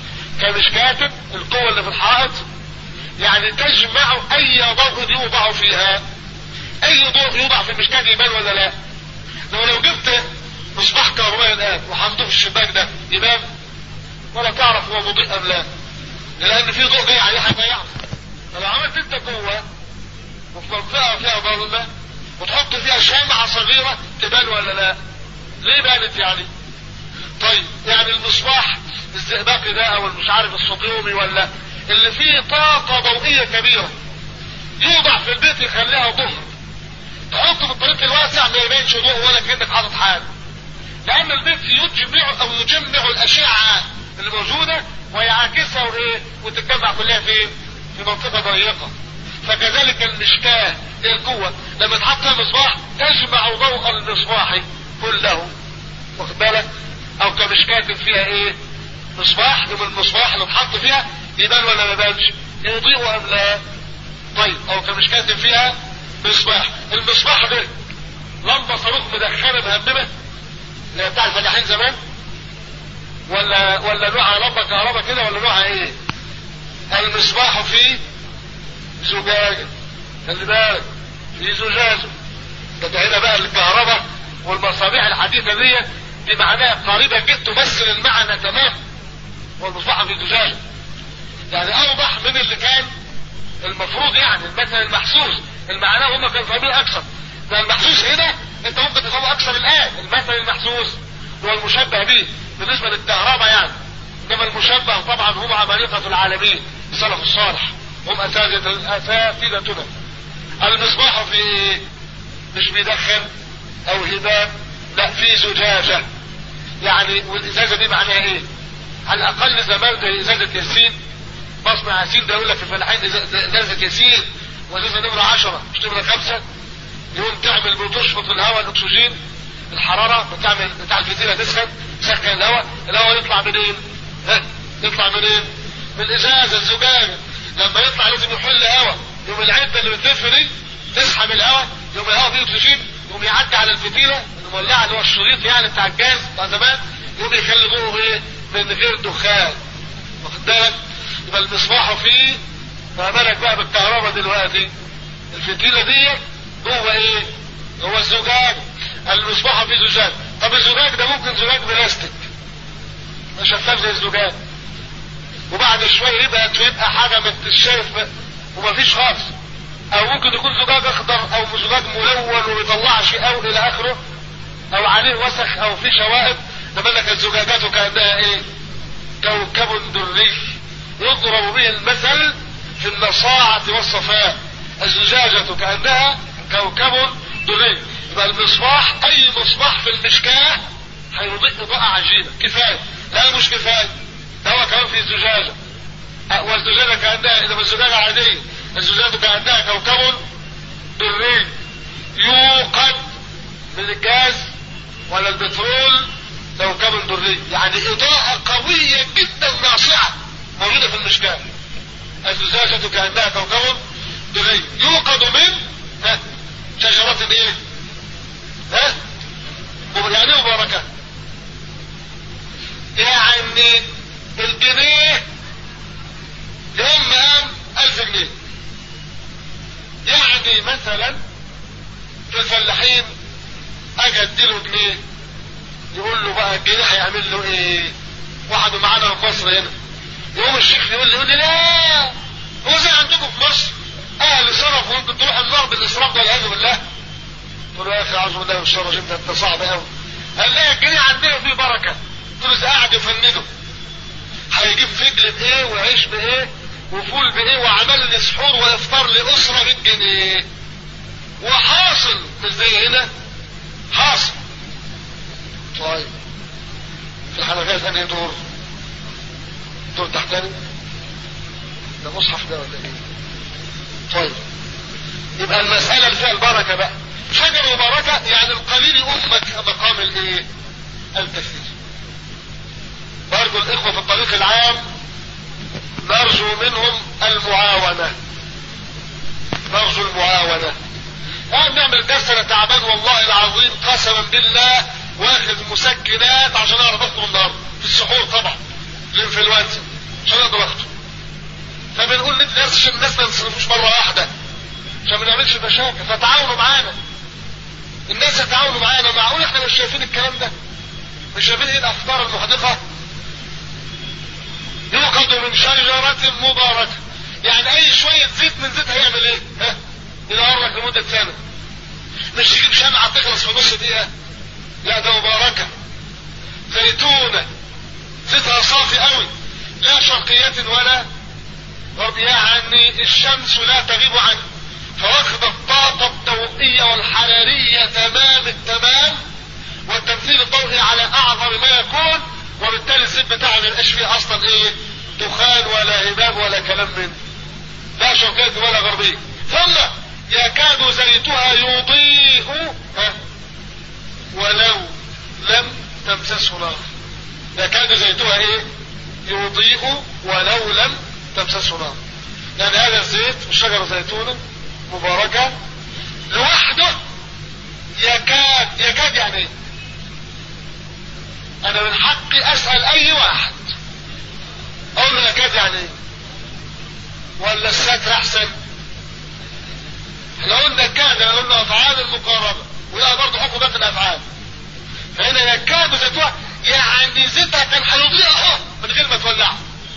كمشكاة القوة اللي في الحائط يعني تجمع اي ضوء يوضع فيها اي ضوء يوضع في المشكاة يبان ولا لا لو لو جبت مصباح كهربائي الان وحطوه في الشباك ده يبان ولا تعرف هو مضيء ام لا لان في ضوء جاي عليه هيضيعك فلو عملت انت قوة وفي منطقة فيها ظلمة وتحط فيها شمعة صغيرة تبان ولا لا ليه بانت يعني طيب يعني المصباح الزئبقي ده او مش عارف الصديومي ولا اللي فيه طاقة ضوئية كبيرة يوضع في البيت يخليها ظهر تحطه في الطريق الواسع ما يبانش ضوء ولا كأنك حاطط حاجة لأن البيت يجمع أو يجمع الأشعة اللي موجودة ويعاكسها وإيه وتتجمع كلها فين؟ في منطقة ضيقة فكذلك المشكاة هي القوة لما تحط فيها مصباح تجمع ضوء المصباح كله واخد بالك او كمشكاة فيها ايه مصباح يوم المصباح اللي اتحط فيها يبان ولا ما يبانش يضيء ام لا طيب او كمشكاة فيها مصباح المصباح ده لمبة صاروخ مدخنة مهممة اللي بتاع الفلاحين زمان ولا ولا نوعها لمبة كهرباء كده ولا نوعها ايه المصباح فيه زجاجة خلي بالك في زجاجة ده هنا بقى الكهرباء والمصابيح الحديثة دي دي معناها قريبة جدا تمثل المعنى تمام والمصباح في زجاجة يعني اوضح من اللي كان المفروض يعني المثل المحسوس المعنى هم كانوا فاهمين اكثر ده المحسوس هنا انت ممكن تفهمه اكثر الان المثل المحسوس هو المشبه به بالنسبة للكهرباء يعني انما المشبه طبعا هم عمالقة العالمين السلف الصالح هم اساتذة اساتذتنا المصباح في ايه مش بيدخن او هباب لا في زجاجة يعني والازازة دي معناها ايه على الاقل زمان زي ازازة ياسين مصنع ياسين ده يقول لك في الفلاحين ازازة ياسين وازازة نمرة عشرة مش نمرة خمسة يقوم تعمل بتشفط الهواء الاكسجين الحرارة بتعمل بتاع الفتيلة تسخن تسخن الهواء الهواء يطلع منين ها يطلع منين من الازازة الزجاجة لما يطلع لازم يحل هواء يوم العدة اللي بتلف دي تسحب الهواء يوم الهواء فيه اكسجين يقوم يعدي على الفتيلة المولعة اللي هو الشريط يعني بتاع الجاز بتاع زمان يقوم يخلي ضوءه ايه من غير دخان واخد بالك يبقى المصباح فيه ما بالك بقى بالكهرباء دلوقتي الفتيلة دي جوه ايه هو الزجاج المصباح فيه زجاج طب الزجاج ده ممكن زجاج بلاستيك شفاف زي الزجاج وبعد شوية يبقى تبقى حاجة ما تشايف ومفيش خالص او ممكن يكون زجاج اخضر او زجاج ملون ويطلع شيء او الى اخره او عليه وسخ او في شوائب ده لك الزجاجات كانها ايه كوكب دري يضرب به المثل في النصاعة والصفاء الزجاجة كأنها كوكب دري يبقى المصباح اي مصباح في المشكاة هيضيء اضاءة عجيبة كفاية لا مش كفاية ده هو كمان في زجاجة والزجاجة كأنها اذا الزجاجة عادية الزجاجة كأنها كوكب دري يوقد من الجاز ولا البترول كوكب دري يعني اضاءة قوية جدا ناصعة موجودة في المشكاة الزجاجة كأنها كوكب دري يوقد من ها شجرة ايه ها يعني مباركة يعني الجنيه يوم مقام الف جنيه يعني مثلا في الفلاحين اجي اديله جنيه يقول له بقى الجنيه هيعمل له ايه واحد معانا في مصر هنا يقوم الشيخ يقول لي يقول لي لا هو زي عندكم في مصر اهل صرف وانتم تروحوا النار بالاسراف ده والعياذ بالله قلت له يا اخي اعوذ بالله من الشر انت انت صعب قوي قال لي الجنيه عندنا فيه بركه قلت له قاعد يفنده هيجيب فجل بايه وعيش بايه وفول بايه وعمل لي سحور وافطار لاسره بالجنيه وحاصل مش زي هنا حاصل طيب في الحنفيه ثاني دور دور تحتاني ده مصحف ده ولا ايه طيب يبقى المسألة اللي فيها البركة بقى شجر مباركة يعني القليل يقوم مقام الايه الكثير وارجو الاخوة في الطريق العام نرجو منهم المعاونة نرجو المعاونة قاعد نعمل درس انا تعبان والله العظيم قسما بالله واخد مسكنات عشان اعرف اخطب النهارده في السحور طبعا الانفلونزا عشان اقدر اخطب فبنقول ندي درس عشان الناس ما ينصرفوش مره واحده عشان ما نعملش مشاكل فتعاونوا معانا الناس يتعاونوا معانا معقول احنا مش شايفين الكلام ده مش شايفين ايه الافكار المحدقه يوقد من شجرة مباركة يعني اي شوية زيت من زيت هيعمل ايه ها ينهار لك لمدة سنة مش يجيب شمعة تخلص في نص دقيقة لا ده مباركة زيتونة زيتها صافي قوي لا شرقية ولا غرب يعني الشمس لا تغيب عنها فواخد الطاقة الضوئية والحرارية تمام التمام والتمثيل الضوئي على اعظم ما يكون وبالتالي الزيت بتاعه ما يبقاش فيه اصلا ايه دخان ولا هباب ولا كلام من لا شرقية ولا غربية ثم يكاد زيتها يضيء ها ولو لم تمسسه نار يكاد زيتها ايه يضيء ولو لم تمسسه نار يعني هذا الزيت الشجرة زيتونة مباركة لوحده يكاد يكاد يعني ايه انا من حقي اسأل اي واحد اقول له يكاد يعني ايه ولا الستر احسن احنا قلنا كاد قلنا افعال المقاربة وده برضه حكم ده في الافعال فهنا يكاد زيتها يعني زيتها كان هيضيء اهو من غير ما تولعه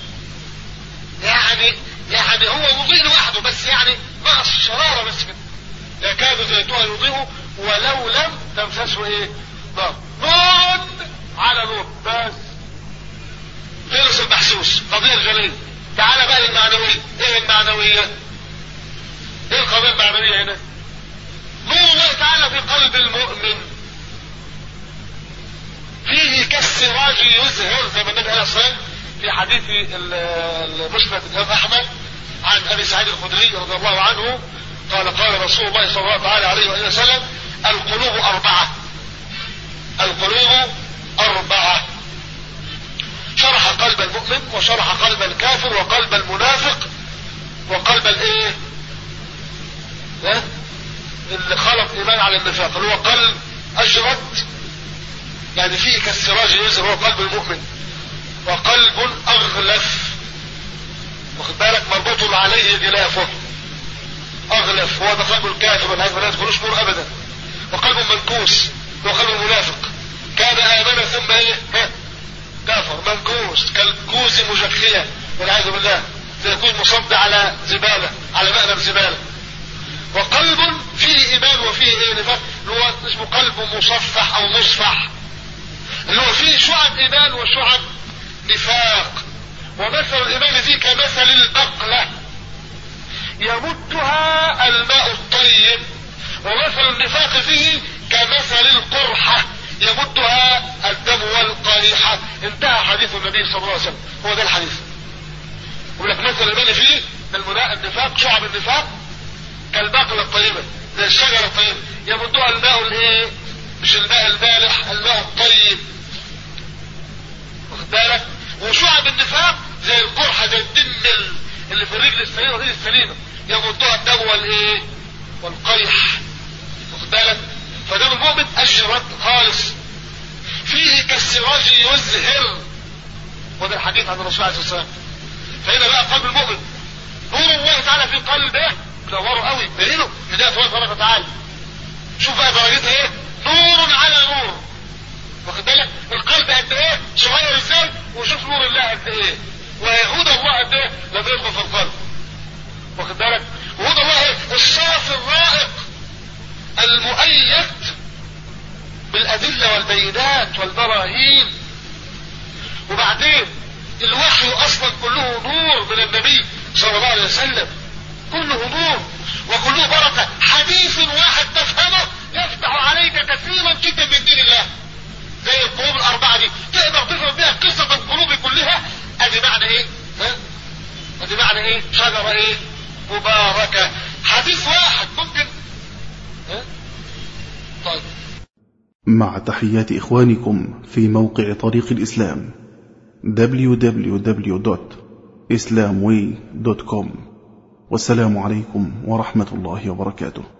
يعني يعني هو مضيء لوحده بس يعني نقص الشرارة بس كده يكاد زيتها يضيء ولو لم تمسسه ايه نار نور على نور بس خلص المحسوس قضية الجليل تعال بقى للمعنوية ايه المعنوية ايه القضية المعنوية هنا نور الله تعالى في قلب المؤمن فيه كالسراج يزهر زي ما النبي عليه الصلاه في حديث المسند الامام احمد عن ابي سعيد الخدري رضي الله عنه قال قال رسول الله صلى الله تعالى عليه واله وسلم القلوب اربعه القلوب اربعه شرح قلب المؤمن وشرح قلب الكافر وقلب المنافق وقلب الايه ده اللي خلط ايمان على النفاق اللي هو قلب اجرد يعني فيه كالسراج يزهر هو قلب المؤمن وقلب اغلف واخد بالك مربوط عليه غلافه اغلف هو ده قلب الكافر والعياذ بالله يدخلوش نور ابدا وقلب منكوس هو قلب المنافق كان امنا ثم ايه ها كافر منكوس كالكوز مجخية والعياذ بالله سيكون مصب على زبالة على مقلب زبالة وقلب فيه ايمان وفيه ايه نفاق اللي هو اسمه قلب مصفح او مصفح اللي هو فيه شعب ايمان وشعب نفاق ومثل الايمان فيه كمثل البقلة يمدها الماء الطيب ومثل النفاق فيه كمثل القرحة يمدها الدم والقريحة انتهى حديث النبي صلى الله عليه وسلم هو ده الحديث يقول لك مثل الايمان فيه المناء النفاق شعب النفاق كالبقلة الطيبة زي الشجرة الطيبة يمدها الماء الايه مش الماء المالح الماء الطيب واخد بالك وشعب النفاق زي القرحة زي الدم اللي في الرجل السليمة والرجل السليمة يمدها الدم والايه والقيح واخد بالك فدم المؤمن اشرد خالص فيه كالسراج يزهر وده الحديث عن الرسول عليه الصلاه والسلام فهنا بقى قلب المؤمن نور الله تعالى في قلبه نوره قوي بينه هدايه الله تبارك وتعالى شوف بقى درجتها ايه نور على نور واخد بالك القلب قد ايه صغير ازاي وشوف نور الله قد ايه وهدى الله قد ايه لما يدخل في القلب واخد بالك وهدى الله ايه الصافي الرائق المؤيد بالادله والبينات والبراهين وبعدين الوحي اصلا كله نور من النبي صلى الله عليه وسلم كله نور وكله بركه حديث واحد تفهمه يفتح عليك كثيرا جدا من دين الله زي القلوب الاربعه دي تقدر تفهم بها قصه القلوب كلها ادي معنى ايه ها ادي معنى ايه شجره ايه مباركه حديث واحد ممكن ها طيب مع تحيات إخوانكم في موقع طريق الإسلام www.islamway.com والسلام عليكم ورحمة الله وبركاته